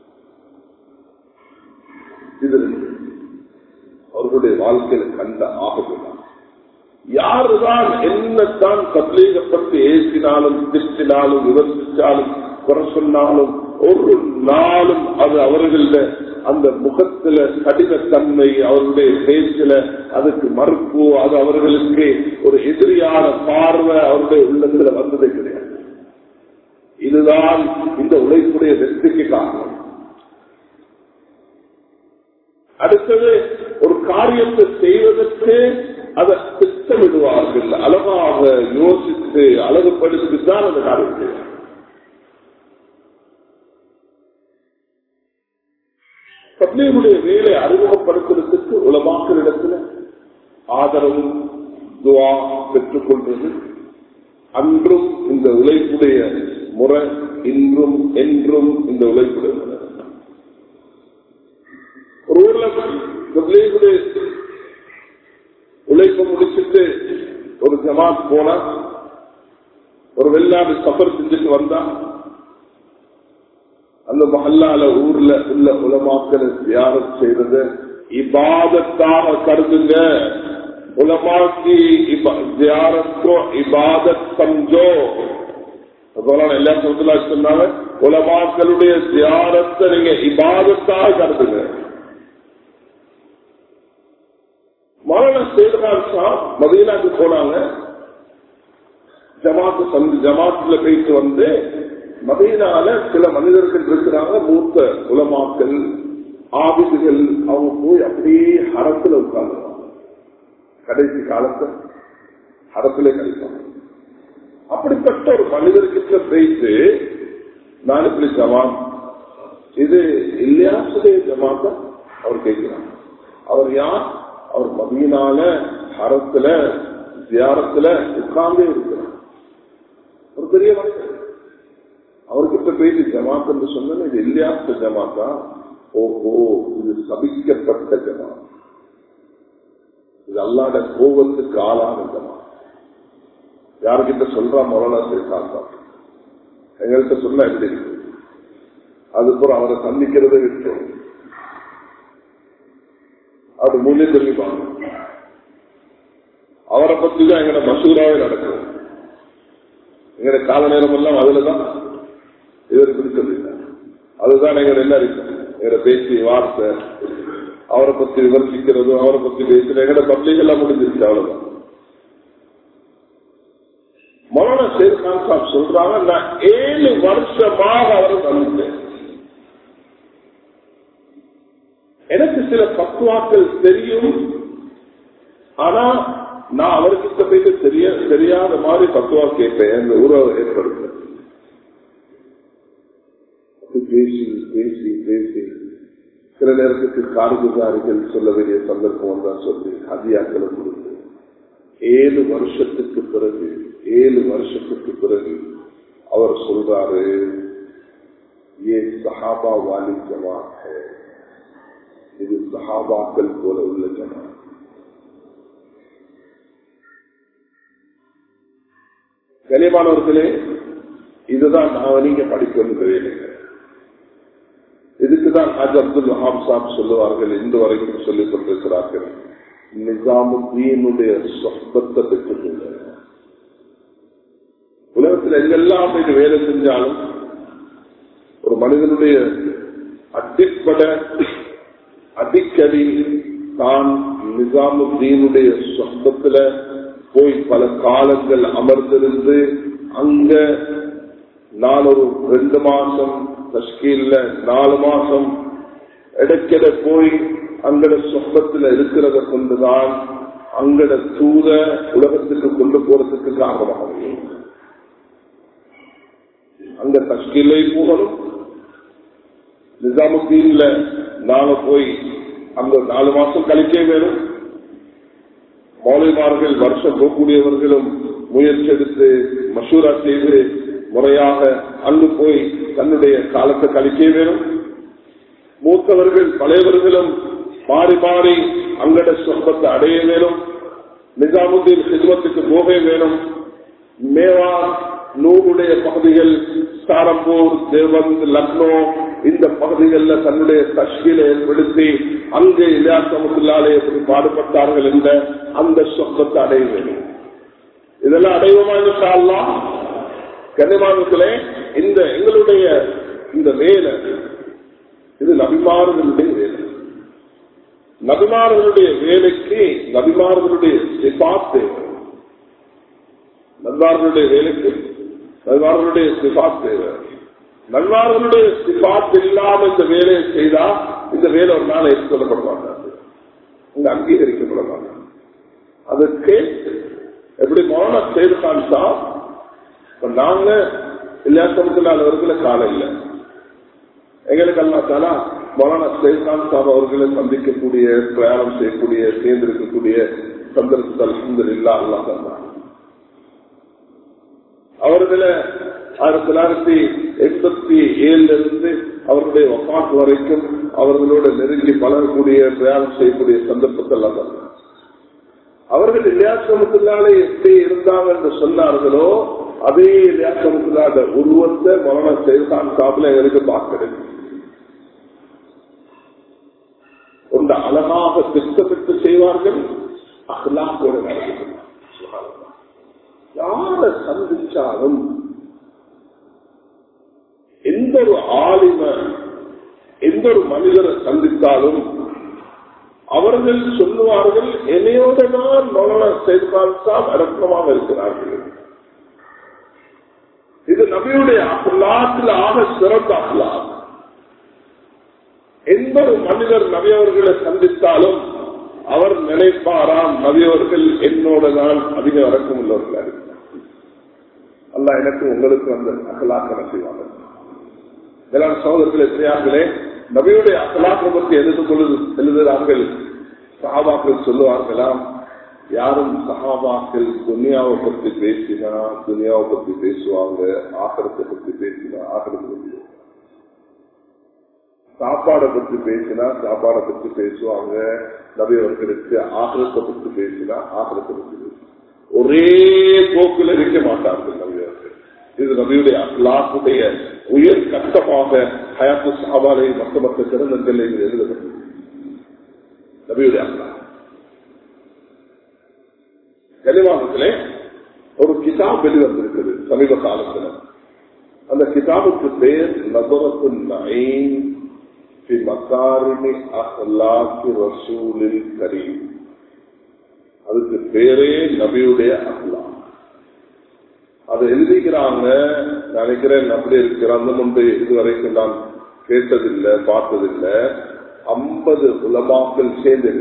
இது அவர்களுடைய வாழ்க்கையில கண்ட ஆகலாம் யாருதான் என்னத்தான் தப்லீகப்பட்டு ஏசினாலும் திட்டினாலும் விமர்சித்தாலும் குறை சொன்னாலும் ஒரு நாளும் அது அவர்கள அந்த முகத்துல கடினத்தன்மை அவர்களுடைய பேச்சில அதுக்கு மறுப்பு அது அவர்களுக்கு ஒரு எதிரியான பார்வை அவருடைய உள்ளத்துல வந்ததே கிடையாது இதுதான் இந்த உழைப்புடைய வெற்றிக்கு காரணம் அடுத்தது ஒரு காரியத்தை செய்வதற்கு அதை திட்டமிடுவார்கள் அழகாக யோசித்து அழகுபடுத்தி தான் அந்த காரியத்தை பத்னியுடைய வேலை அறிமுகப்படுத்துறதுக்கு உலமாக்களிடத்துல ஆதரவும் துவா பெற்றுக் கொள்வது அன்றும் இந்த உழைப்புடைய முறை இன்றும் என்றும் இந்த உழைப்புடைய முறை ஒரு ஊர்ல தப்லீகுடைய உழைப்ப முடிச்சுட்டு ஒரு ஜமாத் போனா ஒரு வெளிநாடு சஃபர் செஞ்சுட்டு வந்தா அந்த மஹல்லால ஊர்ல உள்ள உலமாக்களை தியானம் செய்யறது இபாதத்தாக கருதுங்க உலமாக்கி தியாரத்தோ இபாதத் சம்ஜோ எல்லா சொல்ல சொன்னாங்க உலமாக்களுடைய தியாரத்தை நீங்க இபாதத்தாக கருதுங்க மரண சேதகான் ஷா மதீனாக்கு போனாங்க ஜமாத்து சந்தி ஜமாத்துல போயிட்டு வந்து மதீனால சில மனிதர்கள் இருக்கிறாங்க மூத்த உலமாக்கள் ஆபிதுகள் அவங்க போய் அப்படியே ஹரத்துல உட்கார்ந்துருவாங்க கடைசி காலத்தை ஹரத்திலே கழிப்பாங்க அப்படிப்பட்ட ஒரு மனிதர்கிட்ட போயிட்டு நான் இப்படி ஜமாத் இது இல்லையாசுடைய ஜமாத்த அவர் கேட்கிறாங்க அவர் யார் அவர் மதியனால ஹரத்துல தியாரத்துல உட்கார்ந்தே இருக்கிறார் ஒரு பெரிய மனிதர் அவர்கிட்ட போயிட்டு ஜமாத் என்று சொன்ன இது இல்லையாச ஜமாத்தா ஓஹோ இது சபிக்கப்பட்ட ஜமாத் இது அல்லாட கோபத்துக்கு ஆளான ஜமாத் யாருக்கிட்ட சொல்றா மொரலா சேர்க்காங்க எங்கள்கிட்ட சொன்னா எப்படி இருக்கு அதுக்கப்புறம் அவரை சந்திக்கிறதே விட்டோம் அது மூலிய தெரிவிப்பாங்க அவரை பத்தி தான் எங்கட மசூராவே நடக்கும் எங்கட கால நேரம் எல்லாம் அதுலதான் இவர் பிடிச்சது அதுதான் எங்க என்ன இருக்கு எங்கட பேச்சு வார்த்தை அவரை பத்தி விமர்சிக்கிறதும் அவரை பத்தி பேசுறது எங்கட பப்ளிக் எல்லாம் முடிஞ்சிருச்சு அவ்வளவுதான் மௌலானா ஷேர்கான் சாப் சொல்றாங்க நான் ஏழு வருஷமாக அவரை சந்தித்தேன் எனக்கு சில பக்குவாக்கள் தெரியும் ஆனா நான் அவர்கிட்ட போயிட்டு தெரிய தெரியாத மாதிரி பக்குவா கேட்பேன் இந்த உறவை ஏற்படுத்த பேசி பேசி பேசி சில நேரத்துக்கு கார்குதாரிகள் சொல்ல வேண்டிய சந்தர்ப்பம் வந்தா சொல்லி ஹதியாக்களை கொடுத்து ஏழு வருஷத்துக்கு பிறகு ஏழு வருஷத்துக்கு பிறகு அவர் சொல்றாரு ஏ சஹாபா வாலி ஜமாத் है இது சஹாபாக்கள் போல உள்ள ஜமாத் கனியமானவர்களே இதுதான் நான் நீங்க படிக்கணும் இதுக்குதான் ஹாஜ் அப்துல் வஹாப் சாப் சொல்லுவார்கள் இன்று வரைக்கும் சொல்லிக் கொண்டிருக்கிறார்கள் நிசாமுத்தீனுடைய சொப்பத்தை பெற்றுக்கொள்ள உலகத்தில் எங்கெல்லாம் போயிட்டு வேலை செஞ்சாலும் ஒரு மனிதனுடைய அடிப்படை அடிக்கடி தான் நிசாமுத்தீனுடைய சொந்தத்துல போய் பல காலங்கள் அமர்ந்திருந்து அங்க நான் ஒரு ரெண்டு மாசம் தஷ்கீல்ல நாலு மாசம் இடைக்கிட போய் அங்கட சொந்தத்துல இருக்கிறத கொண்டுதான் அங்கட தூத உலகத்துக்கு கொண்டு போறதுக்கு காரணமாகும் அங்க தஷ்கீலை போகணும் நிசாமுத்தீன்ல நாங்க போய் அங்க நாலு மாசம் கழிக்க வேணும் மௌலிமார்கள் வருஷம் போகக்கூடியவர்களும் முயற்சி எடுத்து மசூரா செய்து முறையாக அங்கு போய் தன்னுடைய காலத்தை கழிக்க வேணும் மூத்தவர்கள் பழையவர்களும் மாறி மாறி அங்கட சொந்தத்தை அடைய வேணும் நிஜாமுத்தீன் சிதுவத்துக்கு போக வேணும் மேவா நூறுடைய பகுதிகள் சாரம்பூர் தேவந்த் லக்னோ இந்த பகுதிகளில் தன்னுடைய தஷ்கீலை ஏற்படுத்தி அங்கே இல்லா சமத்துள்ளாலே எப்படி பாடுபட்டார்கள் என்ற அந்த சொந்தத்தை அடைய வேண்டும் இதெல்லாம் அடைவோமா என்றாலாம் கனிமானத்திலே இந்த எங்களுடைய இந்த வேலை இது நபிமார்களுடைய வேலை நபிமார்களுடைய வேலைக்கு நபிமார்களுடைய சிபாத் தேவை நல்வார்களுடைய வேலைக்கு நல்வார்களுடைய சிபாத் தேவை நல்வார்களுடைய சிபாத் இல்லாம இந்த வேலையை செய்தா இந்த வேலை ஒரு நாள் ஏற்றுக்கொள்ளப்பட மாட்டாங்க இங்க அங்கீகரிக்கப்பட மாட்டாங்க அதுக்கு எப்படி மௌன செய்து காமிச்சா நாங்க இல்லையாசமத்தில் அவர்கள காலம் இல்லை எங்களுக்கு அல்லாத்தாலா மௌலானா சைதான் சாப் அவர்களை சந்திக்கக்கூடிய பிரயாணம் செய்யக்கூடிய சேர்ந்திருக்கக்கூடிய சந்தர்ப்பத்தில் அலமது இல்லா அல்லா தான் அவர்களை ஆயிரத்தி தொள்ளாயிரத்தி எண்பத்தி ஏழுல இருந்து அவர்களுடைய ஒப்பாட்டு வரைக்கும் அவர்களோட நெருங்கி பழகக்கூடிய பிரயாணம் செய்யக்கூடிய சந்தர்ப்பத்தில் தான் அவர்கள் இல்லையாசமத்தினாலே எப்படி இருந்தாங்க என்று சொன்னார்களோ அதே இல்லையாசமத்தினால உருவத்தை மரண செய்தான் சாப்பிட எங்களுக்கு பார்க்கிறது ஒன்று அழகாக திட்டமிட்டு செய்வார்கள் அகலாக்கோடு யார சந்திச்சாலும் எந்த ஒரு ஆலிம எந்த ஒரு மனிதரை சந்தித்தாலும் அவர்கள் சொல்லுவார்கள் என்னையோட நான் மௌலானா செய்தால் தான் அடக்கமாக இருக்கிறார்கள் இது நபியுடைய அல்லாத்தில் ஆக சிறந்த அல்லாஹ் எந்த ஒரு மனிதர் நபியவர்களை சந்தித்தாலும் அவர் நினைப்பாராம் நபியவர்கள் என்னோட தான் அதிக வழக்கம் உள்ளவர்கள் அல்ல எனக்கு உங்களுக்கு அந்த அகலாக்கண செய்வாங்க எல்லாம் சகோதரர்கள் எத்தனையார்களே நபியுடைய அகலாக்க பற்றி எழுது பொழுது எழுதுகிறார்கள் சஹாபாக்கள் சொல்லுவார்களாம் யாரும் சஹாபாக்கள் துனியாவை பத்தி பேசினா துனியாவை பத்தி பேசுவாங்க ஆக்கிரத்தை பத்தி பேசினா ஆக்கிரத்தை பத்தி சாப்பாடை பத்தி பேசினா சாப்பாடை பத்தி பேசுவாங்க நபியவர்களுக்கு ஆக்கிரத்தை பத்தி பேசினா ஆக்கிரத்தை பத்தி பேசுவாங்க ஒரே போக்கில் இருக்க மாட்டார்கள் நபியவர்கள் இது நபியுடைய அல்லாஹுடைய உயர் கட்டமாக ஹயாத்து சாபாலை மற்ற மற்ற சிறந்தங்களை எழுதப்பட்டது நபியுடைய அல்லா கனிவாகத்திலே ஒரு கிதாப் வெளிவந்திருக்குது சமீப காலத்துல அந்த கிதாபுக்கு பேர் நபரத்து நயீம் في مكارم اخلاق رسول الكريم அதுக்கு பேரே நபியுடைய அஹ்லா அதை எழுதிக்கிறாங்க நினைக்கிறேன் அப்படி இருக்கிறாங்க முன்பு இதுவரைக்கும் நான் கேட்டதில்லை பார்த்ததில்லை ஐம்பது உலமாக்கள் சேர்ந்து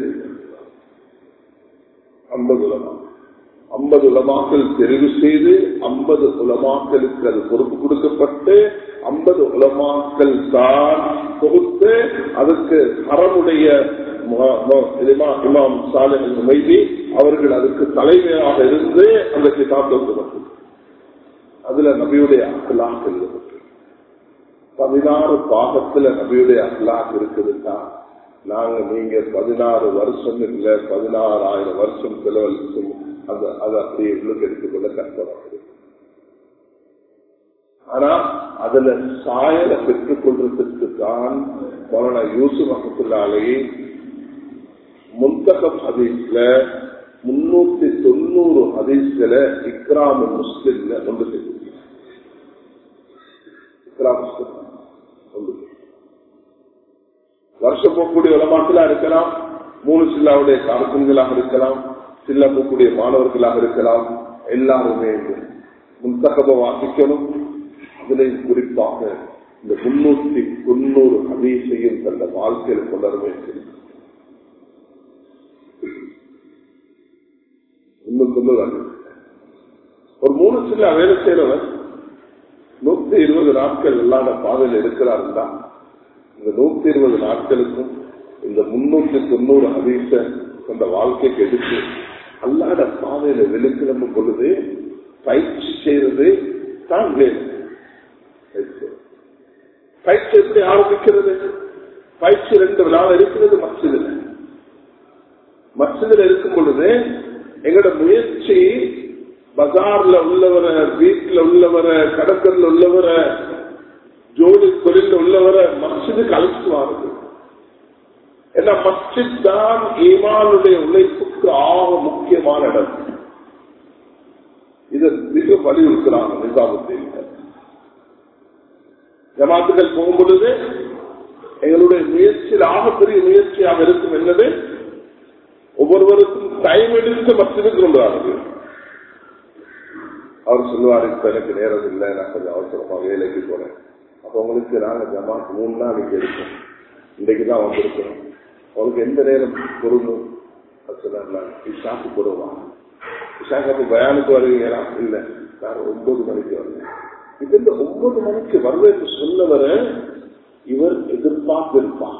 ஐம்பது உலமா ஐம்பது உலமாக்கள் தெரிவு செய்து ஐம்பது உலமாக்களுக்கு அது பொறுப்பு கொடுக்கப்பட்டு ஐம்பது உலமாக்கள் தான் தொகுத்து அதுக்கு அறமுடைய இமாம் சாலின் மைதி அவர்கள் அதுக்கு தலைமையாக இருந்து அந்த கிதாப் தொகுக்கப்பட்டது அதுல நபியுடைய அகலாக் எழுதப்பட்டு பதினாறு பாகத்துல நபியுடைய அகலாக் இருக்குதுன்னா நாங்க நீங்க பதினாறு வருஷம் இல்ல பதினாறாயிரம் வருஷம் செலவழிச்சும் அது அது அப்படியே உள்ளுக்கு எடுத்துக்கொள்ள கஷ்டமாகுது ஆனா அதுல சாயலை பெற்றுக் கொள்றதுக்கு தான் மௌலானா யூசுப் அஹமத்துல்லாலே முந்தகம் ஹதீஸ்ல முன்னூத்தி தொண்ணூறு ஹதீஸ்களை இக்ராம் முஸ்லிம்ல கொண்டு சேர்த்து வருஷம் போகக்கூடிய உலமாக்கலா இருக்கலாம் மூணு சில்லாவுடைய காரக்கங்களாக இருக்கலாம் சில்லா போகக்கூடிய மாணவர்களாக இருக்கலாம் எல்லாருமே முன்தகவ வாசிக்கணும் அதிலையும் குறிப்பாக இந்த முன்னூத்தி தொண்ணூறு ஹதீஸையும் தந்த வாழ்க்கையில் கொண்டருமே இன்னும் தொண்ணூறு ஒரு மூணு சில வேலை செய்யறவர் நூத்தி இருபது நாட்கள் இல்லாத பாதையில் இருக்கிறாருந்தா இந்த நூத்தி இருபது நாட்களுக்கும் இந்த முன்னூத்தி தொண்ணூறு ஹதீஸ கொண்ட வாழ்க்கைக்கு எடுத்து அல்லாத பாதையில வெளிக்கிழம்பு பொழுது பயிற்சி செய்யறது தான் வேலை பயிற்சி எப்படி ஆரம்பிக்கிறது பயிற்சி ரெண்டு நாள் இருக்கிறது மசிதில் மசிதில் இருக்கும் பொழுது எங்களோட முயற்சி பஜார்ல உள்ளவரை வீட்டுல உள்ளவரை கடற்கரில் உள்ளவரை ஜோடி தொழில் உள்ளவரை மஸ்ஜிதுக்கு அழைச்சிட்டு வாருது ஏன்னா மஸ்ஜித் தான் ஈமானுடைய உழைப்புக்கு ஆக முக்கியமான இடம் இதை மிக வலியுறுத்துறாங்க நிர்வாகத்தில் ஜமாத்துகள் போகும் பொழுது எங்களுடைய முயற்சியில் ஆகப்பெரிய முயற்சியாக இருக்கும் என்னது ஒவ்வொருவருக்கும் டைம் எடுத்து மஸ்ஜிதுக்கு கொண்டு வாருது அவர் சொல்லுவார் இப்ப எனக்கு நேரம் இல்லை நான் கொஞ்சம் அவசரமா வேலைக்கு போறேன் அப்ப உங்களுக்கு நாங்க ஜமாத் மூணு நாள் இங்க இருக்கோம் இன்றைக்குதான் வந்திருக்கிறோம் உங்களுக்கு எந்த நேரம் பொருளும் இஷாக்கு போடுவான் இஷாக்கு அப்ப பயானுக்கு வருவீங்களா இல்ல நான் ஒன்பது மணிக்கு வருவேன் இது இந்த ஒன்பது மணிக்கு வருவேன் சொன்னவர இவர் எதிர்பார்த்திருப்பான்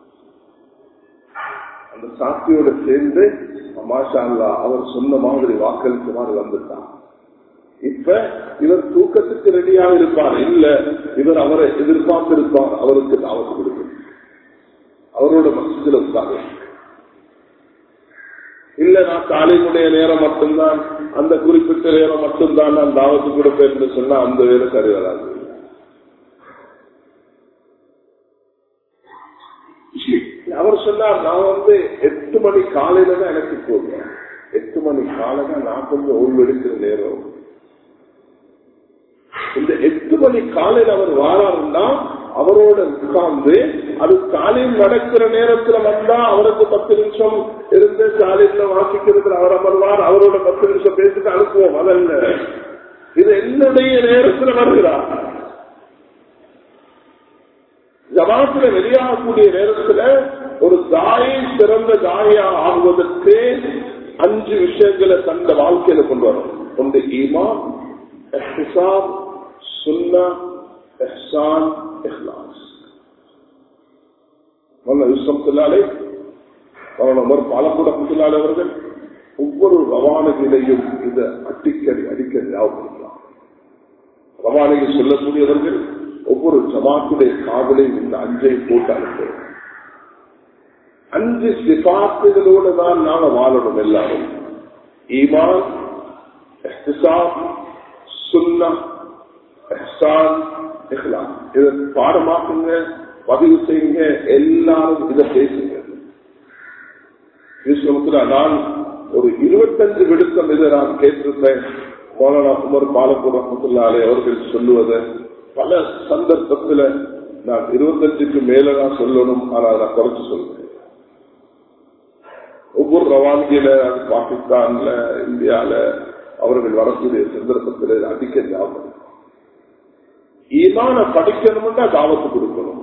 அந்த சாத்தியோட சேர்ந்து மாஷா அவர் சொன்ன மாதிரி வாக்களிச்ச மாதிரி வந்துட்டான் இப்ப இவர் தூக்கத்துக்கு ரெடியாக இருப்பார் இல்ல இவர் அவரை எதிர்பார்த்திருப்பார் அவருக்கு தாவத்து கொடுக்கும் அவரோட மசிதில் உட்காரு இல்ல நான் காலையினுடைய நேரம் மட்டும்தான் அந்த குறிப்பிட்ட நேரம் மட்டும்தான் நான் தாவத்து கொடுப்பேன் என்று சொன்னா அந்த வேலை சரி வராது அவர் சொன்னார் நான் வந்து எட்டு மணி காலையில தான் எனக்கு போடுவேன் எட்டு மணி காலையில நான் கொஞ்சம் ஓய்வெடுக்கிற நேரம் இந்த எட்டு மணி காலையில் அவர் வாராருன்னா அவரோட உட்கார்ந்து அது காலையில் நடக்கிற நேரத்துல வந்தா அவருக்கு பத்து நிமிஷம் இருந்து காலையில வாசிக்கிறதுல அவர் அமர்வார் அவரோட பத்து நிமிஷம் பேசிட்டு அனுப்புவோம் அதல்ல இது என்னுடைய நேரத்துல வருகிறார் ஜமாத்துல வெளியாகக்கூடிய நேரத்துல ஒரு தாயை சிறந்த தாயா ஆகுவதற்கு அஞ்சு விஷயங்களை தந்த வாழ்க்கையில கொண்டு வரும் ஒன்று ஈமா சுன்னா எஹ்சான் இஹ்லாஸ் யூசப்துல்லாலே உமர் பாலக்கூடத்துள்ளாலே அவர்கள் ஒவ்வொரு ரவானகிலையும் இதை அடிக்கடி அடிக்கடி ஞாபகப்படுத்தலாம் ரவானகி சொல்லக்கூடியவர்கள் ஒவ்வொரு ஜமாத்துடைய காதலையும் இந்த அஞ்சை போட்டு அனுப்புவோம் அஞ்சு சிபாத்துகளோடு தான் நாங்க வாழணும் எல்லாரும் ஈமான் சுன்னா எஹ்சான் இஹ்லாம் இதை பாடமாக்குங்க பதிவு செய்யுங்க எல்லாரும் இதை பேசுங்க நான் ஒரு இருபத்தஞ்சு விடுத்தம் இதை நான் கேட்டிருந்தேன் மௌலானா குமர் பாலப்பூர் ரஹமத்துல்லாலே அவர்கள் சொல்லுவதை பல சந்தர்ப்பத்தில் நான் இருபத்தஞ்சுக்கு மேல தான் சொல்லணும் ஆனால் நான் குறைச்சு சொல்றேன் ஒவ்வொரு ரவான்கியில அது பாகிஸ்தான்ல இந்தியால அவர்கள் வரக்கூடிய சந்தர்ப்பத்தில் அதிக ஞாபகம் ஈமான படிக்கணும்னா தாவத்து கொடுக்கணும்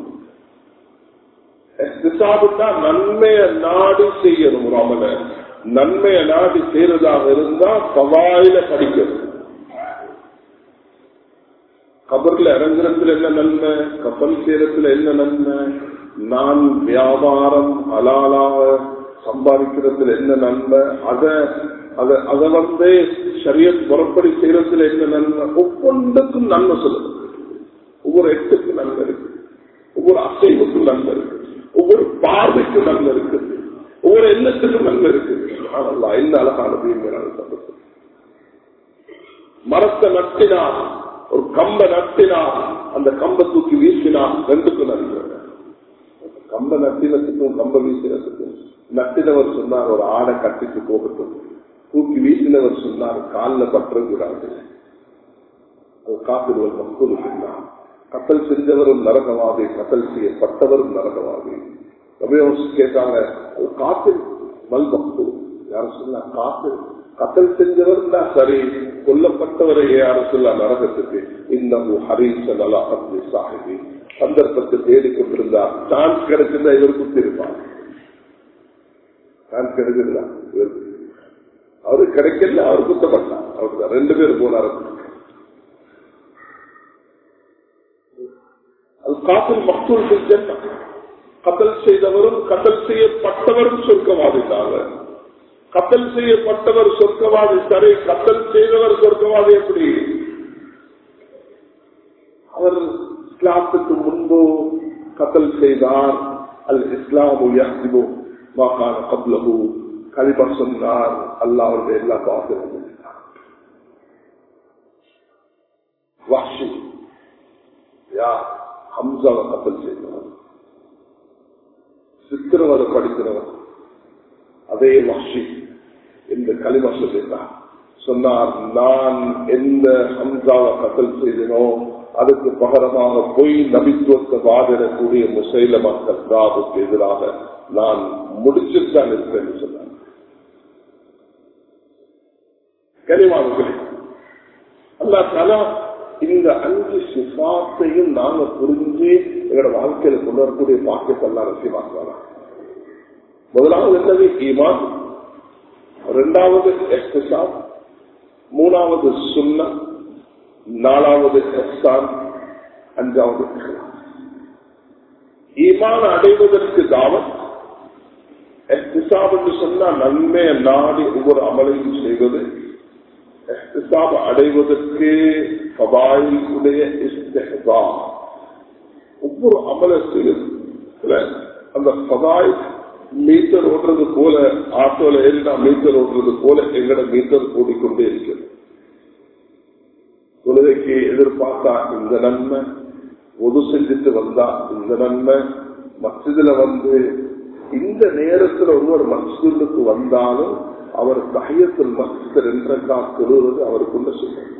நன்மையை நாடி செய்யணும் ராமல நன்மையை நாடி செய்யறதாக இருந்தா பவாயில படிக்கணும் கபர்ல இறங்குறதுல என்ன நன்மை கப்பல் சேரத்துல என்ன நன்மை நான் வியாபாரம் அலாலாக சம்பாதிக்கிறதுல என்ன நன்மை அத அத அதை வந்து சரிய புறப்படி செய்யறதுல என்ன நன்மை ஒவ்வொன்றுக்கும் நன்மை சொல்லுது ஒவ்வொரு எட்டுக்கும் நன்மை இருக்கு ஒவ்வொரு அசைவுக்கும் நன்மை இருக்கு ஒவ்வொரு பார்வைக்கும் நன்மை இருக்கு ஒவ்வொரு எண்ணத்துக்கும் நன்மை இருக்கு ஆனல்லா என்ன அழகானது மரத்தை நட்டினார் ஒரு கம்ப நட்டினார் அந்த கம்ப தூக்கி வீசினார் ரெண்டுக்கும் நன்மை கம்ப நட்டினத்துக்கும் கம்ப வீசினத்துக்கும் நட்டினவர் சொன்னார் ஒரு ஆடை கட்டிட்டு போகட்டும் தூக்கி வீசினவர் சொன்னார் காலில் பற்றக்கூடாது அது காப்பிடுவல் மக்கள் சொன்னார் கத்தல் செஞ்சவரும் நரகவாதி கத்தல் செய்யப்பட்டவரும் நரகவாதி ரபியோஸ் கேட்டாங்க அது காத்தில் மல்பக்து யாரும் சொல்ல காத்தில் கத்தல் செஞ்சவர் தான் சரி கொல்லப்பட்டவரை யாரும் சொல்ல நரகத்துக்கு இன்னும் ஹரீசன் அலா அப்தி சாஹிபி சந்தர்ப்பத்தை தேடிக்கொண்டிருந்தார் சான்ஸ் கிடைச்சிருந்தா இவர் குத்திருப்பார் சான்ஸ் கிடைச்சிருந்தா இவர் அவரு கிடைக்கல அவர் குத்தப்பட்டார் அவருக்கு ரெண்டு பேர் போனார் அது காத்தில் மக்தூல் செஞ்ச கத்தல் செய்தவரும் கத்தல் செய்யப்பட்டவரும் சொர்க்கவாதித்தாங்க கத்தல் செய்யப்பட்டவர் சொர்க்கவாதி சரி கத்தல் செய்தவர் சொர்க்கவாதி எப்படி அவர் இஸ்லாத்துக்கு முன்பு கத்தல் செய்தார் அல் இஸ்லாமு யஹ்திபு மாகான கப்லகு கலிபா சொன்னார் அல்லாஹ் அவருடைய எல்லா பாசமும் வாஷி யார் ஹம்சாவை கப்பல் செய்தவர் சித்திரவதை படிக்கிறவர் அதே வஷி இந்த களிமா சொல்லிட்டார் சொன்னார் நான் எந்த ஹம்சாவை கப்பல் செய்தனோ அதுக்கு பகரமாக பொய் நபித்துவத்தை வாதிடக்கூடிய முசைல மக்கள் ராவுக்கு எதிராக நான் முடிச்சுத்தான் இருப்பேன் சொன்னார் கனிவாவுகளே அல்லா தாலா இந்த அஞ்சு சிபாத்தையும் நாங்க புரிஞ்சு எங்களோட வாழ்க்கையில கொண்டு வரக்கூடிய பாக்கியத்தை எல்லாம் ரசியமாக்குவாங்க முதலாவது என்னது ஈமான் இரண்டாவது எக்ஸாம் மூணாவது சுண்ணா நாலாவது எஹ்சான் அஞ்சாவது ஈமான் அடைவதற்கு தாவத் எஹ்திசாப் என்று சொன்னால் நன்மையை நாடி ஒவ்வொரு அமலையும் செய்வது எஹ்திசாப் அடைவதற்கு பபாயுடைய இஸ்தா ஒவ்வொரு அமல செய்வது அந்த பதாய் மீட்டர் ஓடுறது போல ஆட்டோல ஏறினா மீட்டர் ஓடுறது போல எங்கட மீட்டர் கூடிக்கொண்டே இருக்கிறது தொழுகைக்கு எதிர்பார்த்தா இந்த நன்மை ஒது செஞ்சுட்டு வந்தா இந்த நன்மை மசிதில வந்து இந்த நேரத்தில் ஒருவர் மசிதுக்கு வந்தாலும் அவர் தகையத்தில் மசித ரெண்டா தொழுவது அவருக்குள்ள சொல்லும்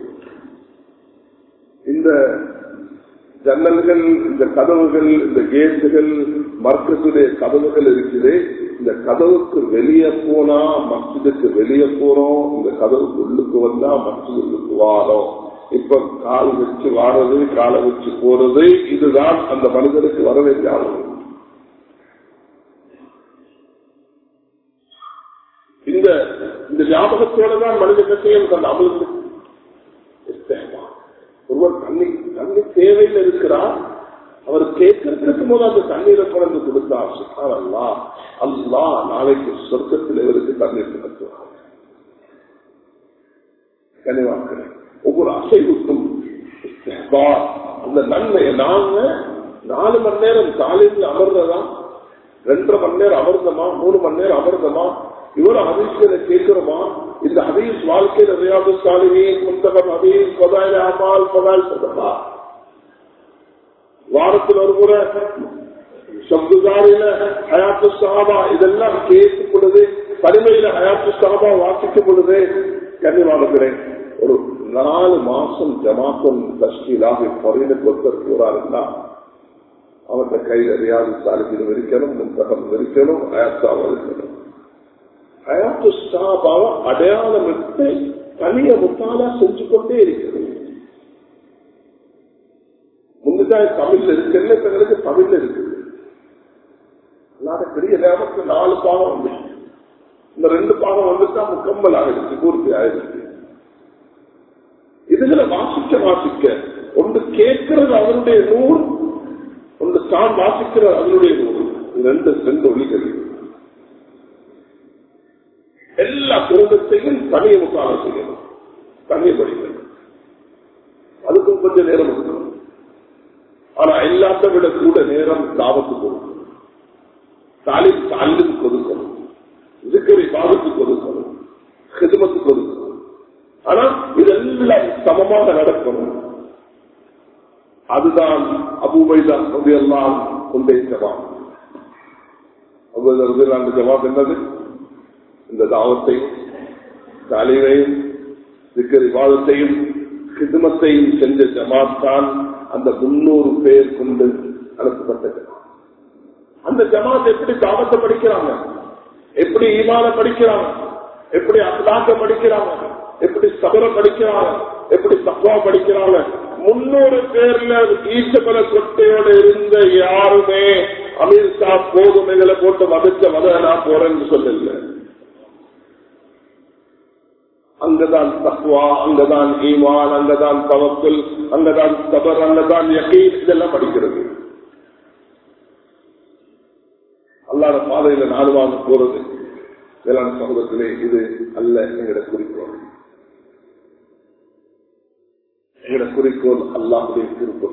இந்த ஜன்னல்கள் இந்த கதவுகள் இந்த கேட்டுகள் மர்க்கத்துடைய கதவுகள் இருக்குது இந்த கதவுக்கு வெளியே போனா மஸ்ஜிதுக்கு வெளியே போறோம் இந்த கதவுக்கு உள்ளுக்கு வந்தா மஸ்ஜிதுக்கு வாரோம் இப்ப கால் வச்சு வாடுறது காலை வச்சு போறது இதுதான் அந்த மனிதனுக்கு வர வேண்டிய ஆகும் இந்த இந்த ஞாபகத்தோட தான் மனித செய்யும் தன் அமலுக்கு ஒருவர் தண்ணி தண்ணி தேவையில் இருக்கிறார் அவர் கேட்கறதுக்கு போது அந்த தண்ணீரை குழந்தை கொடுத்தார் சுத்தார் அல்லா அல்லா நாளைக்கு சொர்க்கத்தில் இவருக்கு தண்ணீர் கொடுத்துவார் கனிவாக்கள் ஒவ்வொரு அசைவுக்கும் அந்த நன்மையை நாங்க நாலு மணி நேரம் காலையில் அமர்ந்ததா ரெண்டரை மணி நேரம் அமர்ந்தமா மூணு மணி நேரம் அமர்ந்தமா இவ்வளவு அதிர்ச்சியை கேட்கிறோமா இந்த ஹதீஸ் வாழ்க்கையில ரியாது சாலினின் முந்தகம் ஹதீஸ் பதாயில் அமால் பதாயில் சதமா வாரத்தில் ஒரு முறை சப்துதாரில ஹயாத்து சஹாபா இதெல்லாம் கேட்கும் பொழுது தனிமையில ஹயாத்து சஹாபா வாசிக்கும் பொழுது கன்னிவானுகிறேன் ஒரு நாலு மாசம் ஜமாத்தம் தஷ்கீலாக பொறையினுக்கு ஒருத்தர் போறாருன்னா அவர்கிட்ட கையில் ரியாது சாலிபிலும் இருக்கணும் முந்தகம் இருக்கணும் ஹயாத்தாவும் இருக்கணும் ஹயாத்து சாபாவை அடையாளமிட்டு தனிய முத்தாலா செஞ்சு கொண்டே இருக்கிறது முன்னதாக தமிழ்ல இருக்குன்னு எங்களுக்கு தமிழ்ல இருக்குது அல்லாத பெரிய நேரத்துக்கு நாலு பாகம் வந்து இந்த ரெண்டு பாகம் வந்துட்டா முக்கம்பல் ஆகிடுச்சு பூர்த்தி ஆயிடுச்சு இதுல வாசிக்க வாசிக்க ஒன்று கேட்கிறது அவருடைய நூல் ஒன்று தான் வாசிக்கிறது அவருடைய நூல் ரெண்டு ரெண்டு ஒளிகள் எல்லா குடும்பத்தையும் தனிய முக்கால செய்யணும் தனிய படிக்கணும் அதுக்கும் கொஞ்சம் நேரம் இருக்கணும் ஆனா எல்லாத்த விட கூட நேரம் தாவத்து கொடுக்கணும் தாலிம் தாலிம் கொடுக்கணும் இதுக்கரை பாவத்து கொடுக்கணும் ஹிதமத்து கொடுக்கணும் ஆனா இதெல்லாம் சமமாக நடக்கணும் அதுதான் அபுபைதான் எல்லாம் கொண்டே ஜவாப் அபுபைதான் ஜவாப் என்னது இந்த தாவத்தையும் தாலிமையும் சிக்கர் விவாதத்தையும் கிதுமத்தையும் செஞ்ச ஜமாத் தான் அந்த முன்னூறு பேர் கொண்டு அனுப்பப்பட்டது அந்த ஜமாத் எப்படி தாமத்தை படிக்கிறாங்க எப்படி ஈமான படிக்கிறாங்க எப்படி அல்லாக்க படிக்கிறாங்க எப்படி சபர படிக்கிறாங்க எப்படி தப்பா படிக்கிறாங்க முன்னூறு பேர்ல ஈச்சபல கொட்டையோட இருந்த யாருமே அமித்ஷா போதுமைகளை போட்டு மதிச்ச மத நான் போறேன்னு சொல்லல அங்கதான் தக்குவா அங்கதான் ஈமான் அங்கதான் தவக்கல் அங்கதான் சபர் அங்கதான் யகீன் இதெல்லாம் படிக்கிறது அல்லாத பாதையில நாடுவாங்க போறது வேளாண் சமூகத்திலே இது அல்ல எங்கட குறிக்கோள் எங்கட குறிக்கோள் அல்லாஹுடைய திருப்பொருள்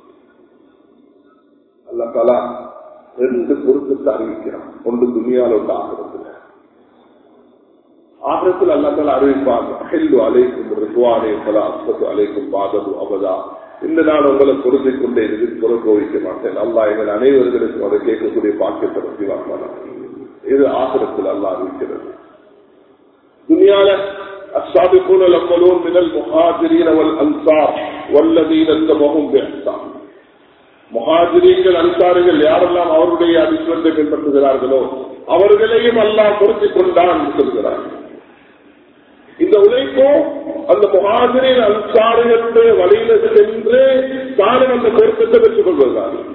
அல்லா தலா ரெண்டு பொருத்தத்தை அறிவிக்கிறான் ஒன்று துணியால் ஒன்று ஆகிறதுல ஆகிரத்தில் அல்லா தலா அறிவிப்பாங்க அஹில்லு அலைக்கும் ரிதுவானே பலா அஸ்வத்து அலைக்கும் பாதது அவதா இந்த நாள் உங்களை பொருந்திக் கொண்டே இது புறக்கோவிக்க மாட்டேன் அல்லா எங்கள் அனைவர்களுக்கும் அதை கேட்கக்கூடிய பாக்கியத்தை பற்றி வாங்க இது ஆசிரத்தில் அல்லா அறிவிக்கிறது துனியால السابقون الأولون من المهاجرين والأنصار والذين اتبعهم بإحسان முகாஜிரீங்கள் அன்சாரிகள் யாரெல்லாம் அவருடைய அடிசுவத்தை பின்பற்றுகிறார்களோ அவர்களையும் அல்லாஹ் பொருத்திக் கொண்டான் சொல்கிறார் இந்த உழைப்பும் அந்த முகாஜரின் அன்சாரிகளுடைய வழியில சென்று தானும் அந்த பொருத்தத்தை பெற்றுக் கொள்வதார்கள்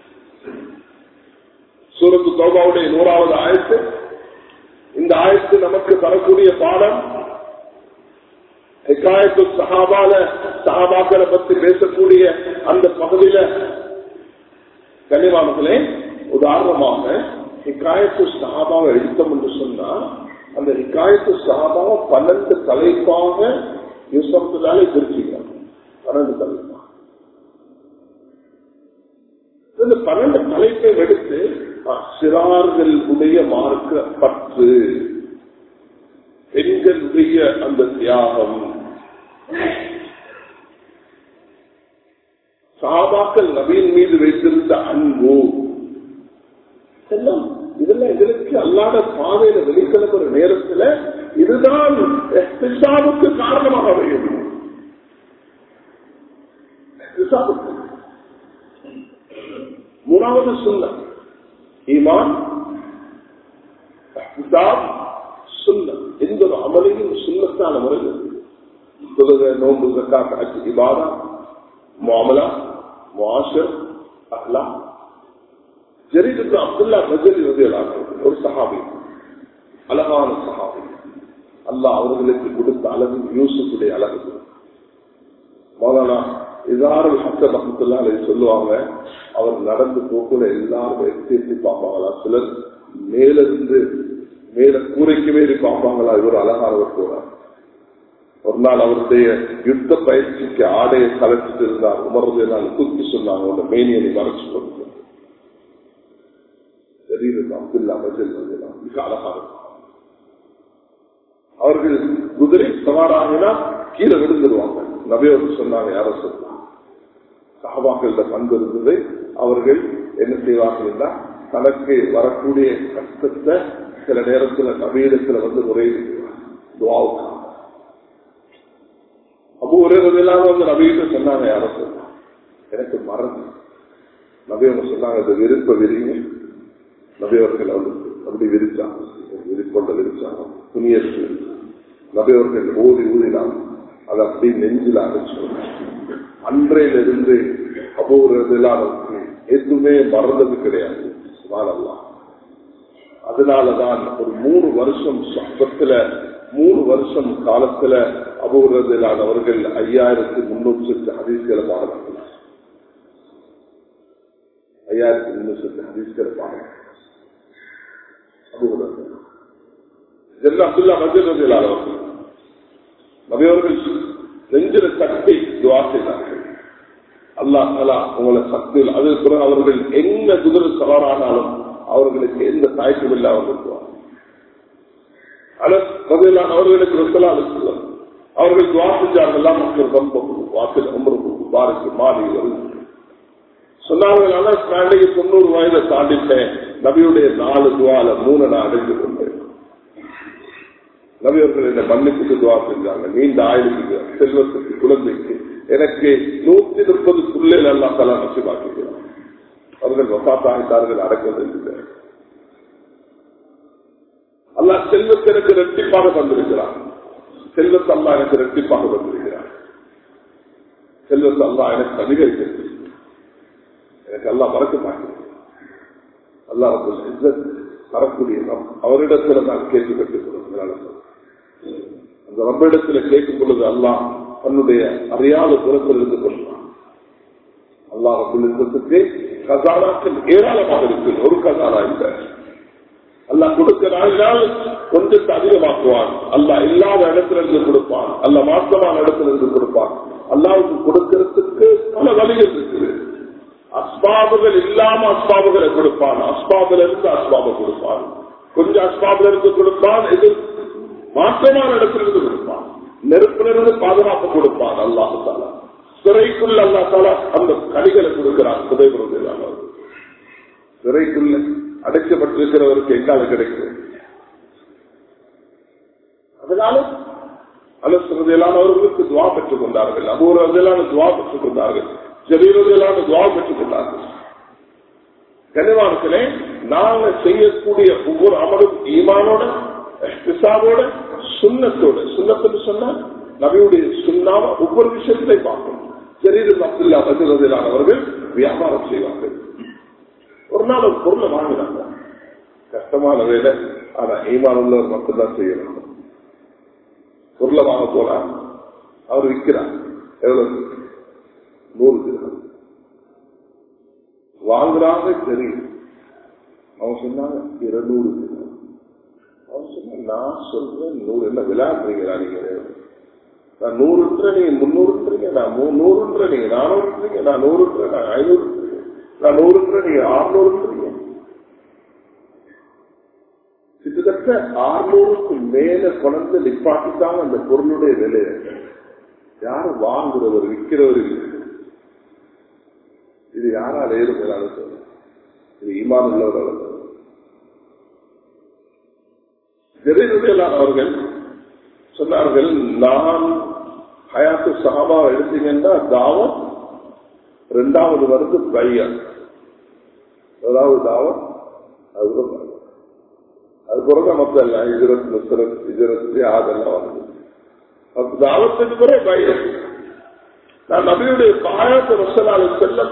சூரத்து தோபாவுடைய நூறாவது ஆயத்து இந்த ஆயத்து நமக்கு தரக்கூடிய பாடம் ஹிகாயத்து சஹாபால சஹாபாக்களை பத்தி பேசக்கூடிய அந்த பகுதியில கனிவானங்களே உதாரணமாக ஹிகாயத்து சஹாபாவை எடுத்தோம் என்று சொன்னா அந்த ஹிகாயத்து சஹாபாவை பன்னெண்டு தலைப்பாக யூசப்தாலே பிரிச்சுக்கிறாங்க பன்னெண்டு தலைப்பா இந்த பன்னெண்டு தலைப்பை எடுத்து சிறார்கள் உடைய மார்க்க பற்று பெண்களுடைய அந்த தியாகம் சாபாக்கள் நவீன் மீது வைத்திருந்த அன்பு எல்லாம் இதெல்லாம் எங்களுக்கு அல்லாத பாதையில வெளிக்கிழப்புற நேரத்துல இதுதான் எஹ்திசாவுக்கு காரணமாக அமையும் எஹ்திசாவுக்கு. மூணாவது சுண்ண ஈமான் எஹ்திசாப், சுண்ண எந்த ஒரு அமலையும் சுண்ணத்தான முறையில் தொழுகை நோன்பு ஜக்காத் ஹஜ் இபாதா முஅமலா முஆஷர் அஹ்லா ஜரீதுக்கு அப்துல்லா பஜரி ரதியல்லாஹு அன்ஹு ஒரு சஹாபி அழகான சஹாபி அல்லாஹ் அவர்களுக்கு கொடுத்த அழகு யூசுஃபுடைய அழகு மௌலானா இதாரல் ஹசன் ரஹமத்துல்லா சொல்லுவாங்க அவர் நடந்து போக்குல எல்லாரும் எட்டி எட்டி பார்ப்பாங்களா சிலர் மேலிருந்து மேல கூரைக்கு மேலே பார்ப்பாங்களா இவர் அழகானவர் போறார் ஒரு நாள் அவருடைய யுத்த பயிற்சிக்கு ஆடையை கலைச்சிட்டு இருந்தார் உமர்றது நான் தூக்கி சொன்னாங்க உங்க மேனியனை மறைச்சு கொடுத்து அப்துல்லா பஜல் மிக அழகாக இருக்கும். அவர்கள் குதிரை சவாராகினா கீழே விழுந்துருவாங்க நபியோடு சொன்னாங்க யாரோ சொன்னாங்க சஹபாக்கள பண்பு இருந்தது அவர்கள் என்ன செய்வார்கள் என்றால் தனக்கு வரக்கூடிய கஷ்டத்தை சில நேரத்துல நவீனத்துல வந்து ஒரே துவாவுக்காக அப்போ ஒரே இல்லாம வந்து நபிகிட்ட சொன்னாங்க யாரோ சொன்னாங்க எனக்கு மறந்து நபி அவங்க சொன்னாங்க இந்த விருப்ப விரிங்க நபி அவர்கள் அவருக்கு அப்படி விரிச்சாங்க விரிப்பொண்ட விரிச்சாங்க துணியெடுத்து நபி அவர்கள் ஊதி ஊதினாங்க அதை அப்படி நெஞ்சில் அரைச்சு அன்றையிலிருந்து அபூர்வதிலானவருக்கு எதுவுமே மறந்தது கிடையாது சுமாரல்லாம் அதனாலதான் ஒரு மூணு வருஷம் சொப்பத்துல மூணு வருஷம் காலத்துல அபூர்வதிலானவர்கள் ஐயாயிரத்தி முன்னூற்றி ஹதீஸ்களை பாடுறாங்க ஐயாயிரத்தி முன்னூற்றி ஹதீஸ்களை பாடுறாங்க அப்துல்லா மஜர் ரதிலானவர்கள் நபியவர்கள் நெஞ்சில சக்தி துவா செய்தார்கள் அல்லா தலா உங்களை சக்தியில் அதற்கு பிறகு அவர்கள் என்ன குதிரை சவாரானாலும் அவர்களுக்கு எந்த தாய்க்கும் இல்லை அவர்கள் அவர்களுக்கு ரசலா அலுவலம் அவர்கள் துவா செஞ்சார்கள் மக்கள் ரொம்ப வாக்கில் அமர்வு பாருக்கு மாறி சொன்னார்கள் ஆனால் ஸ்டாண்டிக்கு தொண்ணூறு வயதை தாண்டிட்டேன் நபியுடைய நாலு துவால மூணு நான் அடைந்து கொண்டேன் நபியவர்கள் என்ன மன்னிப்புக்கு துவா செஞ்சாங்க நீண்ட ஆயுளுக்கு செல்வத்துக்கு குழந்தைக்கு எனக்கு நூத்தி முப்பது புள்ளைகள் எல்லாம் தலா நசிவாக்குகிறார் அவர்கள் வசாத்தாகிட்டார்கள் அடக்கவில்லை அல்லா செல்வத்தை எனக்கு ரெட்டிப்பாக தந்திருக்கிறார் செல்வத்தை அல்லா எனக்கு ரெட்டிப்பாக தந்திருக்கிறார் செல்வத்தை அல்லா எனக்கு அதிகரிக்கிறது எனக்கு எல்லாம் மறக்க மாட்டேன் அல்லா தரக்கூடிய அவரிடத்துல நான் கேள்வி பெற்றுக் அந்த ரப்பிடத்துல கேட்கும் பொழுது அல்லாஹ் தன்னுடைய அறியாத புறத்தில் இருந்து கொள்வான் அல்லாஹ் ரபுல்லத்துக்கு கசானாக்கள் ஏராளமாக இருக்கு ஒரு கசானா இல்லை அல்லா கொடுக்கிறாள் கொஞ்சத்தை அதிகமாக்குவான் அல்லா இல்லாத இடத்துல இருந்து கொடுப்பான் அல்ல மாற்றமான இடத்துல இருந்து கொடுப்பான் அல்லாவுக்கு கொடுக்கிறதுக்கு பல வழிகள் இருக்குது அஸ்பாபுகள் இல்லாம அஸ்பாபுகளை கொடுப்பான் அஸ்பாபில இருந்து அஸ்பாப கொடுப்பான் கொஞ்சம் அஸ்பாபில இருந்து கொடுப்பான் இது மாற்றமான இடத்துல இருந்து கொடுப்பான் நெருப்புல இருந்து பாதுகாப்பு கொடுப்பான் அல்லாஹு தாலா சிறைக்குள்ள அல்லா தாலா அந்த கடிகளை கொடுக்கிறான் புதைபுறது இல்லாம சிறைக்குள்ள அடைக்கப்பட்டிருக்கிறவருக்கு எங்கால கிடைக்கும் அதனால அலசுறதையிலான அவர்களுக்கு துவா பெற்றுக் கொண்டார்கள் அபூர்வதையிலான துவா பெற்றுக் கொண்டார்கள் ஜரீரதையிலான துவா பெற்றுக் கொண்டார்கள் கனிவானத்திலே நாங்க செய்யக்கூடிய ஒவ்வொரு அமலும் ஈமானோட பிசாவோட சுண்ணத்தோட சுண்ணத்துன்னு சொன்னா நபியுடைய சுண்ணாம ஒவ்வொரு விஷயத்திலே பார்க்கணும் ஜரீர் அப்துல்லா பஜரதிலானவர்கள் வியாபாரம் செய்வார்கள் ஒரு நாள் ஒரு பொருளை வாங்கினாங்க கஷ்டமான வேலை ஆனா ஈமான் உள்ளவர் மட்டும்தான் செய்யணும் பொருளை வாங்க போனா அவர் விற்கிறார் எவ்வளவு நூறு தினம் வாங்குறாங்க சரி அவன் சொன்னாங்க இருநூறு தினம் அவன் சொன்ன நான் சொல்றேன் நூறு என்ன விளையாடுறீங்களா நீங்க நான் நூறுன்ற நீங்க முன்னூறுன்றீங்க நான் நூறுன்ற நீங்க நானூறுன்றீங்க நான் நூறுன்ற நான் ஐநூறு நான் நூறுன்ற நீங்க ஆறுநூறுன்றீங்க கிட்டத்தட்ட ஆறுநூறுக்கு மேல கொண்டு நிப்பாட்டித்தாங்க அந்த பொருளுடைய விலை யாரு வாங்குறவர் விற்கிறவர் இது யாரால் ஏறும் சொல்ல இது ஈமான் உள்ளவர் அவர்கள் சொன்னார்கள் நான் ஹயாத்து சஹாபா எடுத்தீங்கன்னா தாவம் ரெண்டாவது வருது பையன் அதாவது தாவம் அதுதான் அது பிறகு மொத்தம் இல்ல இஜரத் முஸ்ரத் இஜரத் அதெல்லாம் வந்து தாவத்துக்கு பிறகு பையன் நான் நபியுடைய பாயாத்த ரசலால செல்லம்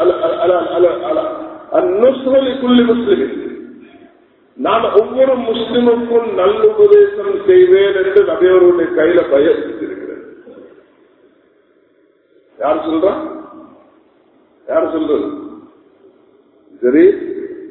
அந்நுஸ்ரலிக்குள்ளி முஸ்லிமின் நான் ஒவ்வொரு முஸ்லிமுக்கும் நல்ல உபதேசம் செய்வேன் என்று நபியவருடைய கையில பயன்படுத்தியிருக்கிறேன் யார் சொல்றா யார் சொல்றது ஜரீப்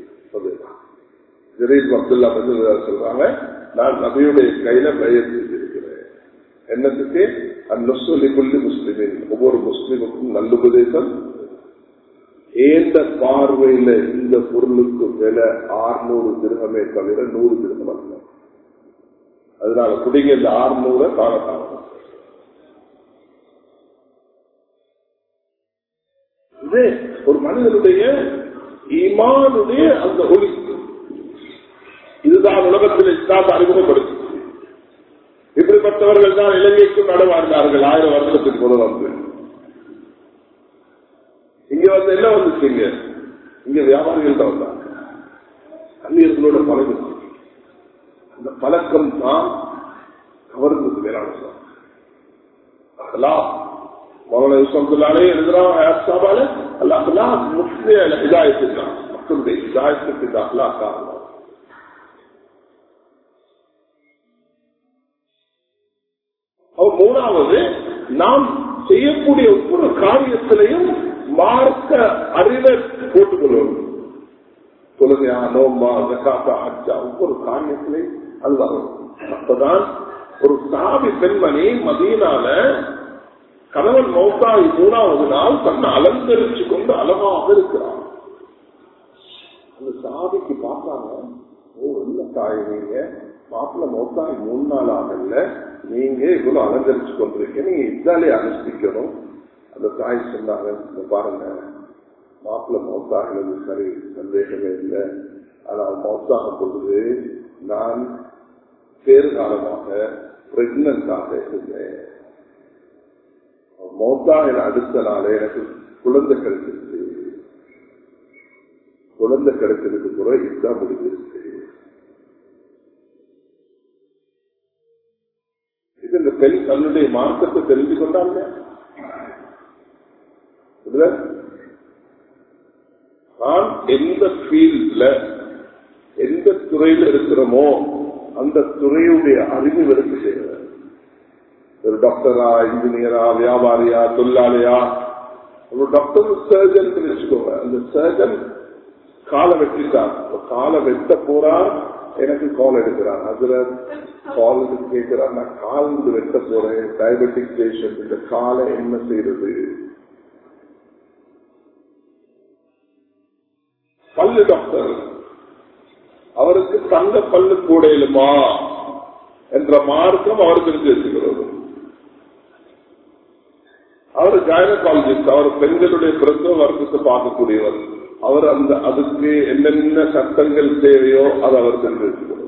ஜரீப் அப்துல்லா பஜல் சொல்றாங்க நான் நபியுடைய கையில பயன்படுத்தியிருக்கிறேன் என்னத்துக்கு அந்நொல்லி முஸ்லிமின் ஒவ்வொரு முஸ்லிமுக்கும் நல்லுபதேசம் ஏந்த பார்வையில இந்த பொருளுக்கு விலை ஆறுநூறு திருகமே தவிர நூறு திருகம் அல்ல அதனால குடிங்க இந்த ஆறுநூறு காணத்தாங்க இது ஒரு மனிதனுடைய ஈமானுடைய அந்த ஒளி இதுதான் உலகத்தில் இஸ்லாத்தை அறிமுகப்படுத்தும் இப்படிப்பட்டவர்கள் தான் இலங்கைக்கும் நடவாடினார்கள் ஆயிரம் வருஷத்துக்கு முதல் வந்து இங்க வந்து என்ன வந்துச்சு இங்க இங்க வியாபாரிகள் தான் வந்தாங்க அந்நியர்களோட பழகு அந்த பழக்கம் தான் கவர்ந்தது வேளாண் மௌலான யூசம்துல்லாலே எழுதுறான் சாபால அல்ல அஹ்லா முஸ்லிய ஹிதாயத்து தான் மக்களுடைய ஹிதாயத்துக்கு இந்த அஹ்லா காரணம் அவர் மூணாவது நாம் செய்யக்கூடிய ஒவ்வொரு காரியத்திலையும் மார்க்க அறிவை போட்டுக் கொள்வோம் தொழுகையா நோம்பா ஜக்காத்தா அச்சா ஒவ்வொரு காரியத்திலையும் அது வரும் அப்பதான் ஒரு சாவி பெண்மணி மதியனால கணவன் மௌத்தாய் மூணாவது நாள் தன்னை அலங்கரிச்சு கொண்டு அழகாக இருக்கிறார் அந்த சாவிக்கு பார்த்தாங்க ஓ இல்ல தாய் நீங்க மாப்பிள்ள மௌத்தாய் மூணு நாள் ஆகல நீங்க இவ்வளவு அலங்கரிச்சு கொண்டிருக்க நீங்க இதாலே அனுஷ்டிக்கணும் அந்த தாய் சொன்னாங்க பாருங்க மாப்பிள்ள மௌத்தாகிறது சரி சந்தேகமே இல்லை ஆனால் மௌத்தாக பொழுது நான் பேர்காலமாக பிரெக்னண்டாக இருந்தேன் மௌத்தாயின் அடுத்த நாள் எனக்கு குழந்தை கிடைச்சிருச்சு குழந்தை கிடைச்சதுக்கு பிறகு இதுதான் முடிஞ்சிருச்சு இது இந்த பெண் தன்னுடைய மார்க்கத்தை தெரிந்து கொண்டாங்க நான் எந்த ஃபீல்ட்ல எந்த துறையில இருக்கிறோமோ அந்த துறையுடைய அறிவு வெறுப்பு செய்வேன் ஒரு டாக்டரா இன்ஜினியரா வியாபாரியா தொழிலாளியா ஒரு டாக்டர் சர்ஜன் வச்சுக்கோங்க அந்த சர்ஜன் காலை வெட்டிட்டார் காலை வெட்ட போறா எனக்கு கால் எடுக்கிறார் அதுல கால் கேட்கிறார் நான் கால் வெட்ட போறேன் டயபெட்டிக் பேஷண்ட் இந்த காலை என்ன செய்யறது பல்லு டாக்டர் அவருக்கு தங்க பல்லு கூடையிலுமா என்ற மார்க்கம் அவர் தெரிஞ்சு வச்சுக்கிறது அவர் கைனகாலஜிஸ்ட் அவர் பெண்களுடைய பிரசவ வர்க்கத்தை பார்க்கக்கூடியவர் அவர் அந்த அதுக்கு என்னென்ன சட்டங்கள் தேவையோ அதை அவர் தெரிஞ்சு வச்சுக்கிறது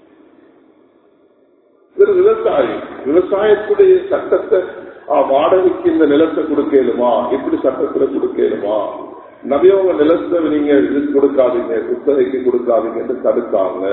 இது விவசாயி விவசாயத்துடைய சட்டத்தை வாடகைக்கு இந்த நிலத்தை கொடுக்கலுமா எப்படி சட்டத்துல கொடுக்கலுமா நவியவங்க நிலத்தை நீங்க இது கொடுக்காதீங்க குத்தகைக்கு கொடுக்காதீங்கன்னு தடுத்தாங்க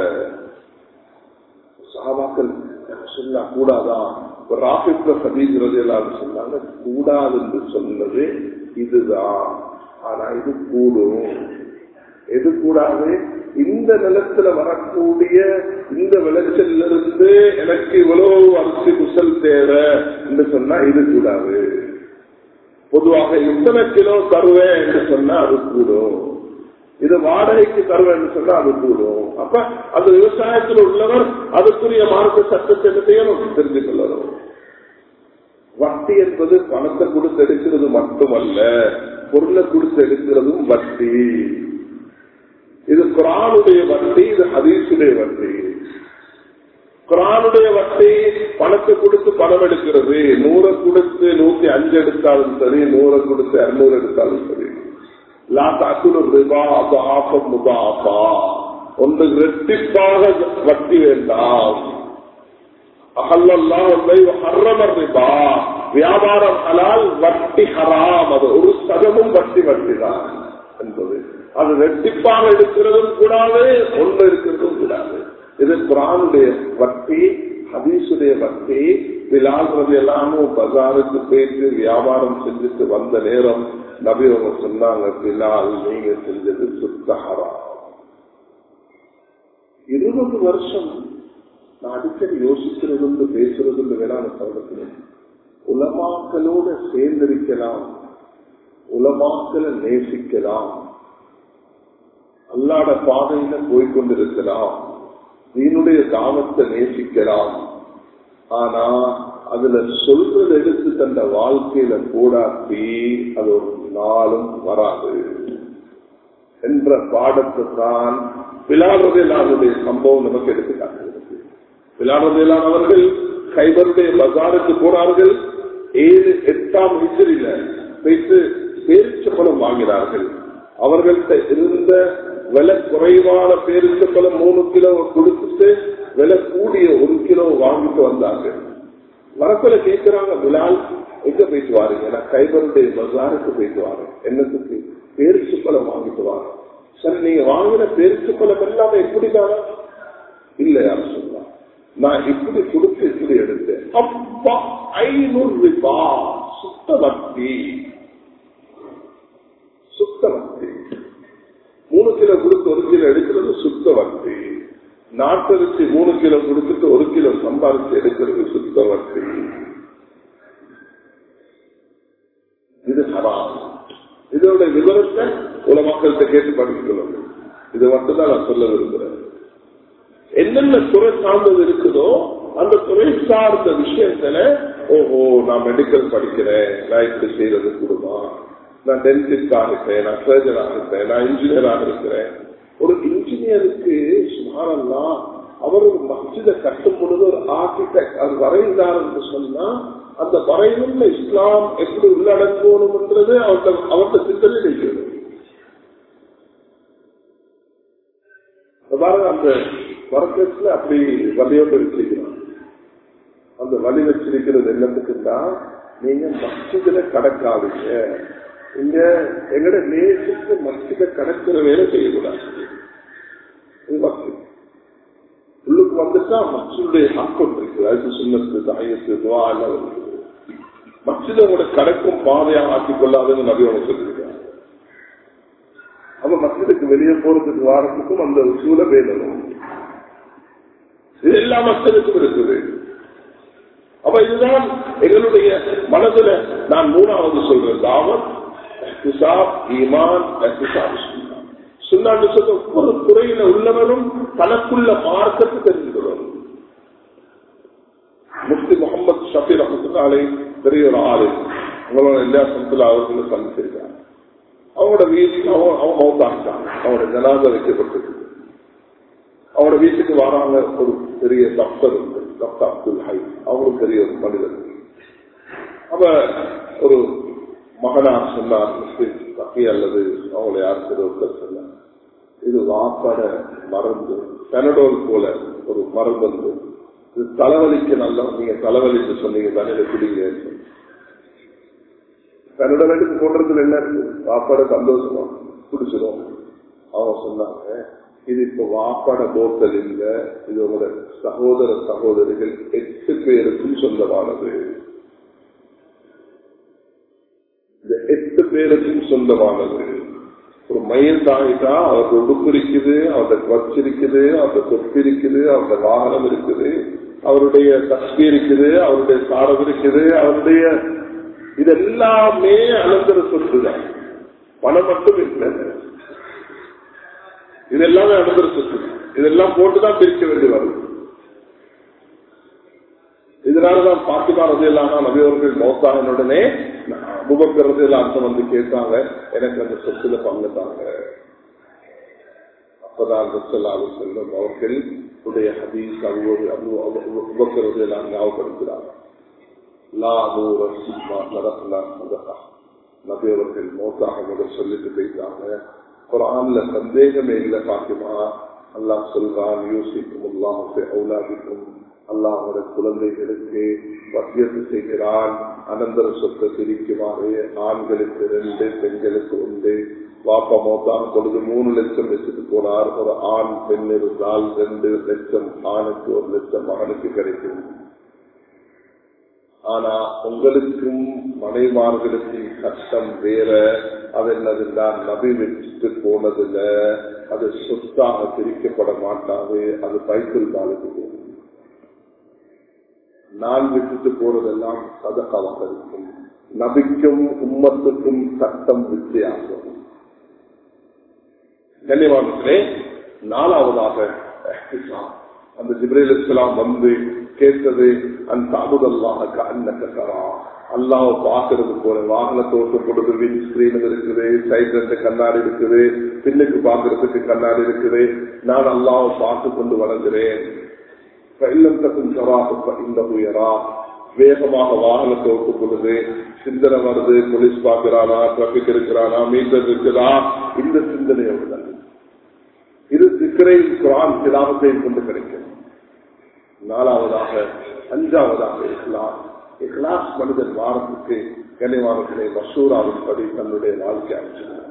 சாபாக்கள் சொல்ல கூடாதா ஒரு ராபித்ல சதீங்கிறது எல்லாரும் சொன்னாங்க கூடாது என்று சொன்னது இதுதான் ஆனா இது கூடும் எது கூடாது இந்த நிலத்துல வரக்கூடிய இந்த விளைச்சல்ல இருந்து எனக்கு இவ்வளவு அரிசி குசல் தேவை என்று சொன்னா இது கூடாது பொதுவாக இத்தனை கிலோ தருவேன் என்று சொன்னா அது கூடும் இது வாடகைக்கு தருவேன் சொன்னா அது கூடும் அப்ப அந்த விவசாயத்தில் உள்ளவர் அதுக்குரிய மார்க்க சட்டத்தை என்ன செய்யணும் தெரிந்து கொள்ளணும் வட்டி என்பது பணத்தை கொடுத்து எடுக்கிறது மட்டுமல்ல பொருளை கொடுத்து எடுக்கிறதும் வட்டி இது குரானுடைய வட்டி இது ஹதீசுடைய வட்டி குரானுடைய வட்டி பணத்தை கொடுத்து பணம் எடுக்கிறது நூறை கொடுத்து நூத்தி அஞ்சு எடுத்தாலும் சரி நூறை கொடுத்து இருநூறு எடுத்தாலும் சரி ஒன்று ரெட்டிப்பாக வட்டி வேண்டாம் வியாபாரம் ஹலால் வட்டி ஹராம் அது ஒரு சதமும் வட்டி வட்டி தான் என்பது அது ரெட்டிப்பாக எடுக்கிறதும் கூடாது ஒன்று இருக்கிறதும் கூடாது இது குரானுடைய வட்டி ஹதீசுடைய வட்டி விழான்றது எல்லாமும் பஜாருக்கு போயிட்டு வியாபாரம் செஞ்சுட்டு வந்த நேரம் நபி அவங்க சொன்னாங்க பிலால் நீங்க செஞ்சது சுத்தஹரா இருபது வருஷம் நான் அடிக்கடி யோசிக்கிறது பேசுறது வேளாண் சொல்றது உலமாக்களோட சேர்ந்திருக்கலாம் உலமாக்களை நேசிக்கலாம் அல்லாட பாதையில போய்கொண்டிருக்கலாம் நீனுடைய காமத்தை நேசிக்கலாம் ஆனா அதுல சொல்றது எடுத்து தந்த வாழ்க்கையில கூடாட்டி அது ஒரு நாளும் வராது என்ற பாடத்தை தான் பிலாவதையிலானுடைய சம்பவம் நமக்கு எடுத்து காட்டுகிறது பிலாவதையிலான அவர்கள் கைபருடைய பஜாருக்கு போனார்கள் ஏழு எட்டாம் ஹிஜரில வைத்து பேரிச்சப்பழம் வாங்கினார்கள் அவர்கள்ட்ட இருந்த விலை குறைவான பேரிச்சப்பழம் மூணு கிலோ கொடுத்துட்டு விலை கூடிய ஒரு கிலோ வாங்கிட்டு வந்தாங்க வரக்குல கேட்கிறாங்க விழால் எங்க போயிட்டு வாருங்க நான் கைபருடைய பஜாருக்கு போயிட்டு வாரேன் என்னத்துக்கு பேரிச்சு பழம் வாங்கிட்டு வாங்க சரி நீங்க வாங்கின பேரிச்சு பழம் எல்லாமே எப்படிதானா இல்ல யார் சொல்லலாம் நான் இப்படி கொடுத்து இப்படி எடுத்தேன் அப்பா ஐநூறு ரூபாய் சுத்த வட்டி சுத்த வட்டி மூணு கிலோ கொடுத்து ஒரு கிலோ எடுக்கிறது சுத்த வட்டி நாட்டரிசி மூணு கிலோ கொடுத்துட்டு ஒரு கிலோ சம்பாதிச்சு எடுக்கிறது சுத்த வட்டி இது ஹராம் இதோட விவரத்தை உல மக்கள்கிட்ட கேட்டு படிக்கணும் இது மட்டும்தான் நான் சொல்ல விரும்புறேன் என்னென்ன துறை சார்ந்தது இருக்குதோ அந்த துறை சார்ந்த விஷயத்துல ஓஹோ நான் மெடிக்கல் படிக்கிறேன் நான் இப்படி செய்யறது கூடுமா நான் டென்டிஸ்ட் ஆகிட்டேன் நான் சர்ஜன் ஆகிட்டேன் நான் இன்ஜினியர் ஆகிருக்கிறேன் ஒரு இன்ஜினியருக்கு சுமாரெல்லாம் அவர் ஒரு மஸ்ஜிதை கட்டும் பொழுது ஒரு ஆர்கிடெக்ட் அது வரைந்தார் என்று சொன்னா அந்த வரைவுள்ள இஸ்லாம் எப்படி உள்ளடக்கணும்ன்றது அவர்கிட்ட அவர்கிட்ட சிந்தனை இருக்கிறது பாருங்க அந்த வரக்கத்துல அப்படி வலியோடு வச்சிருக்கிறான் அந்த வலி வச்சிருக்கிறது என்னத்துக்குன்னா நீங்க மஸ்ஜிதுல கடக்காதீங்க இங்க எங்கட நேசித்து மஸ்ஜித கடக்கிற வேலை செய்யக்கூடாது இது மஸ்ஜித் உள்ளுக்கு வந்துட்டா மஸ்ஜிதுடைய ஹக்கம் இருக்குது அதுக்கு சுண்ணத்து தாயத்து துவா எல்லாம் இருக்குது மஸ்ஜித உங்களோட கடக்கும் பாதையாக ஆக்கிக் கொள்ளாதுன்னு நபி அவங்க சொல்லியிருக்காங்க அப்ப மஸ்ஜிதுக்கு வெளியே போறதுக்கு வாரத்துக்கும் அந்த சூழ வேணும் இது எல்லா மக்களுக்கும் இருக்குது அப்ப இதுதான் எங்களுடைய மனதுல நான் மூணாவது சொல்றேன் தாவத் இஹ்திசாப், ஈமான் இஹ்திசாப், சுன்னா. சுன்னான்னு சொல்ற ஒவ்வொரு துறையில உள்ளவரும் தனக்குள்ள மார்க்கத்தை தெரிஞ்சுக்கணும் முஃப்தி முகமது ஷபி ரஹமத்துல்லாலே பெரிய ஒரு ஆளு உங்களோட எல்லா சமத்துல அவர்களும் சந்திச்சிருக்காங்க அவங்களோட வீட்டுக்கு அவன் அவன் மௌத்தாக்கிட்டாங்க அவனோட ஜனாத வைக்கப்பட்டிருக்கு அவனோட வீட்டுக்கு வராங்க ஒரு பெரிய டாக்டர் உண்டு டாக்டர் அப்துல் ஹை அவங்களும் பெரிய ஒரு மனிதர் அவ ஒரு மகனார் சொன்னார் முஸ்லிம் தப்பி அல்லது அவங்களை யார் ஒருத்தர் சொன்னார் இது வாப்பட மருந்து பெனடோல் போல ஒரு மருந்து இது தலைவலிக்கு நல்லா நீங்க தலைவலிக்கு சொன்னீங்க தானே குடிங்க பெனடோல் எடுத்து போடுறதுல என்ன இருக்கு வாப்பாட சந்தோஷமா குடிச்சிடும் அவங்க சொன்னாங்க இது இப்ப வாப்பாட போத்தல் இல்ல இது உங்களோட சகோதர சகோதரிகள் எட்டு பேருக்கும் சொந்தமானது இந்த எட்டு பேருக்கும் சொந்தமானது ஒரு மயில் தாயிட்டா அவருக்கு உடுப்பு இருக்குது அவருடைய குவச்சு இருக்குது அவருடைய தொப்பி இருக்குது அவருடைய வாகனம் இருக்குது அவருடைய சக்தி இருக்குது அவருடைய சாரம் இருக்குது அவருடைய இதெல்லாமே அனந்தர சொத்துதான் பணம் மட்டும் இல்லை இதெல்லாமே அனந்தர சொத்து இதெல்லாம் போட்டுதான் பிரிக்க வேண்டி வரும் இதனாலதான் பாத்திமா ரதி இல்லாம நபியவர்கள் மௌத்தாகின உடனே அபுபக்கரது எல்லாம் வந்து கேட்டாங்க எனக்கு அந்த சொத்துல பங்குதாங்க அப்பதான் ரசல்லாலு செல்லும் அவர்கள் உடைய ஹதீஸ் அவ்வொரு உபக்கரது எல்லாம் ஞாபகப்படுத்துறாங்க லா நூற சும்மா நடக்கலா சதகா நபி அவர்கள் மௌத்தாக முதல் சொல்லிட்டு போயிட்டாங்க குரான்ல சந்தேகமே இல்லை பாத்திமா அல்லாஹ் சொல்றான் யூசிக்கும் அல்லாஹ் அவுலாதிக்கும் அல்லாஹோட குழந்தைகளுக்கு வசியத்து செய்கிறான் அனந்தர சொத்தை பிரிக்குமாறு ஆண்களுக்கு ரெண்டு பெண்களுக்கு உண்டு வாப்பா மோத்தான் பொழுது மூணு லட்சம் வச்சுட்டு போனார் ஒரு ஆண் பெண் இருந்தால் ரெண்டு லட்சம் ஆணுக்கு ஒரு லட்சம் மகனுக்கு கிடைக்கும் ஆனா உங்களுக்கும் மனைமார்களுக்கும் கஷ்டம் வேற அது என்னதுதான் நபி வச்சுட்டு போனதுல அது சொத்தாக பிரிக்கப்பட மாட்டாது அது பைக்கிள் காலுக்கு போகும் நான் விட்டுட்டு போறதெல்லாம் சதக்காவாக இருக்கும் நபிக்கும் உம்மத்துக்கும் சட்டம் வித்தியாசம் கண்ணியமானே நாலாவதாக அந்த ஜிப்ரேல் இஸ்லாம் வந்து கேட்டது அந்த அபுதல்லாக அன்னக்கரா அல்லாவை பாக்குறது போல வாகனத்தோட்டம் கொடுத்து வின் ஸ்கிரீன் இருக்குது சைட் ரெண்டு கண்ணாடி இருக்குது பின்னுக்கு பாக்குறதுக்கு கண்ணாடி இருக்குது நான் அல்லாவை பார்த்து கொண்டு வளர்கிறேன் இந்த உயரா வேகமாக வாகனத்தை ஓட்டும் பொழுது சிந்தனை வருது போலீஸ் பாக்குறானா டிராபிக் இருக்கிறானா மீட்டர் இருக்குதா இந்த சிந்தனையோடு இது சிக்கரை குரான் சிலாபத்தையும் கொண்டு கிடைக்கும் நாலாவதாக அஞ்சாவதாக இஸ்லாம் இஸ்லாஸ் மனிதன் வாரத்துக்கு கனிவானத்திலே மசூராவின் படி தன்னுடைய வாழ்க்கை அமைச்சிருந்தார்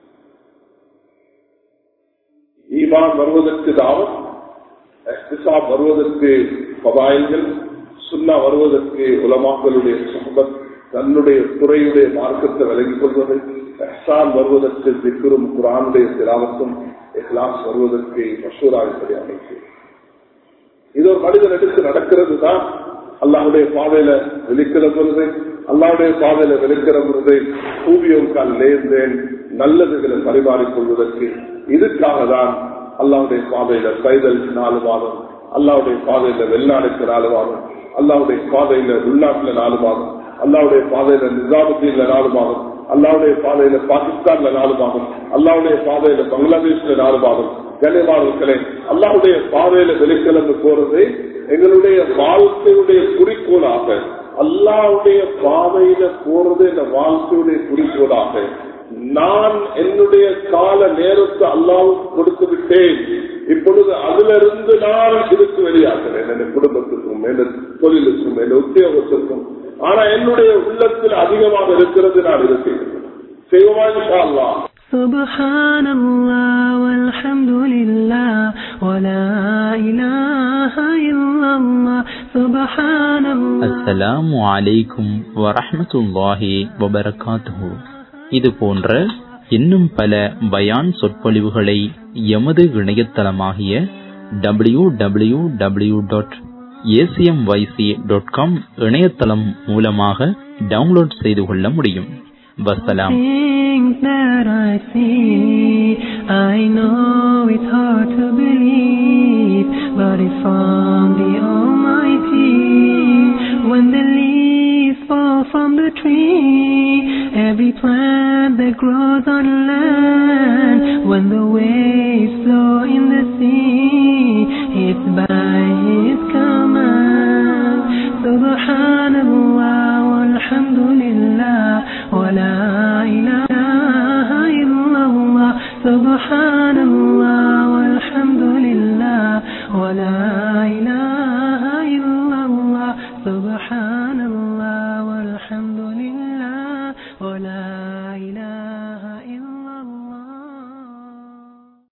ஈமான் வருவதற்கு தாவத் எஹ்திசாப் வருவதற்கு பபாயல்கள் சுண்ணா வருவதற்கு உலமாக்களுடைய சம்பத் தன்னுடைய துறையுடைய மார்க்கத்தை விலகிக் கொள்வது எஹ்சான் வருவதற்கு திக்குரும் குரானுடைய சிலாவத்தும் இஹ்லாஸ் வருவதற்கு மசூராவின்படி அமைப்பு இது ஒரு மனிதன் எடுத்து நடக்கிறது தான் அல்லாவுடைய பாதையில வெளிக்கிற பொழுது அல்லாவுடைய பாதையில வெளிக்கிற பொழுது பூவியம் கால் நேர்ந்தேன் நல்லதுகளை பரிமாறிக் கொள்வதற்கு இதுக்காக தான் அல்லாவுடைய பாதையில சைதல் நாலு மாதம் அல்லாவுடைய பாதையில வெளிநாடுக்கு நாலு மாதம் அல்லாவுடைய பாதையில உள்நாட்டுல நாலு மாதம் அல்லாவுடைய பாதையில நிசாமுத்தீன்ல நாலு மாதம் அல்லாவுடைய பாதையில பாகிஸ்தான்ல நாலு மாதம் அல்லாவுடைய பாதையில பங்களாதேஷ்ல நாலு மாதம் கனிமார்களே அல்லாவுடைய பாதையில வெளிக்கிழந்து போறது எங்களுடைய வாழ்க்கையுடைய குறிக்கோளாக அல்லாவுடைய பாதையில போறது இந்த வாழ்க்கையுடைய குறிக்கோளாக நான் என்னுடைய கால நேரத்தை அல்லாவுக்கு கொடுத்து விட்டேன் இப்பொழுது அதிலிருந்து நான் இதுக்கு வெளியாகிறேன் என் குடும்பத்துக்கும் என் தொழிலுக்கும் என் உத்தியோகத்திற்கும் ஆனா என்னுடைய உள்ள அதிகமாக இருக்கிறது நான் இருக்கேன் செய்வோமா இன்ஷா அல்லாஹ் سبحان الله والحمد لله ولا إله إلا الله سبحان الله அஸ்ஸலாமு அலைக்கும் வரஹ்மத்துல்லாஹி வபரகாத்துஹு இது போன்ற இன்னும் பல பயான் சொற்பொழிவுகளை எமது இணையதளமாகிய W W W dot ACMYC dot com இணையதளம் மூலமாக டவுன்லோட் செய்து கொள்ள முடியும் வசலாம் Things that I see, I know it's hard to believe, but it's from the Almighty. When the leaves fall from the tree, every plant that grows on land, when the waves flow in the sea, it's by His command. Subhanallah walhamdulillah wa la ilaha illallah. Subhanallah walhamdulillah wa la ilaha illallah. Subhanallah walhamdulillah wa la ilaha illallah.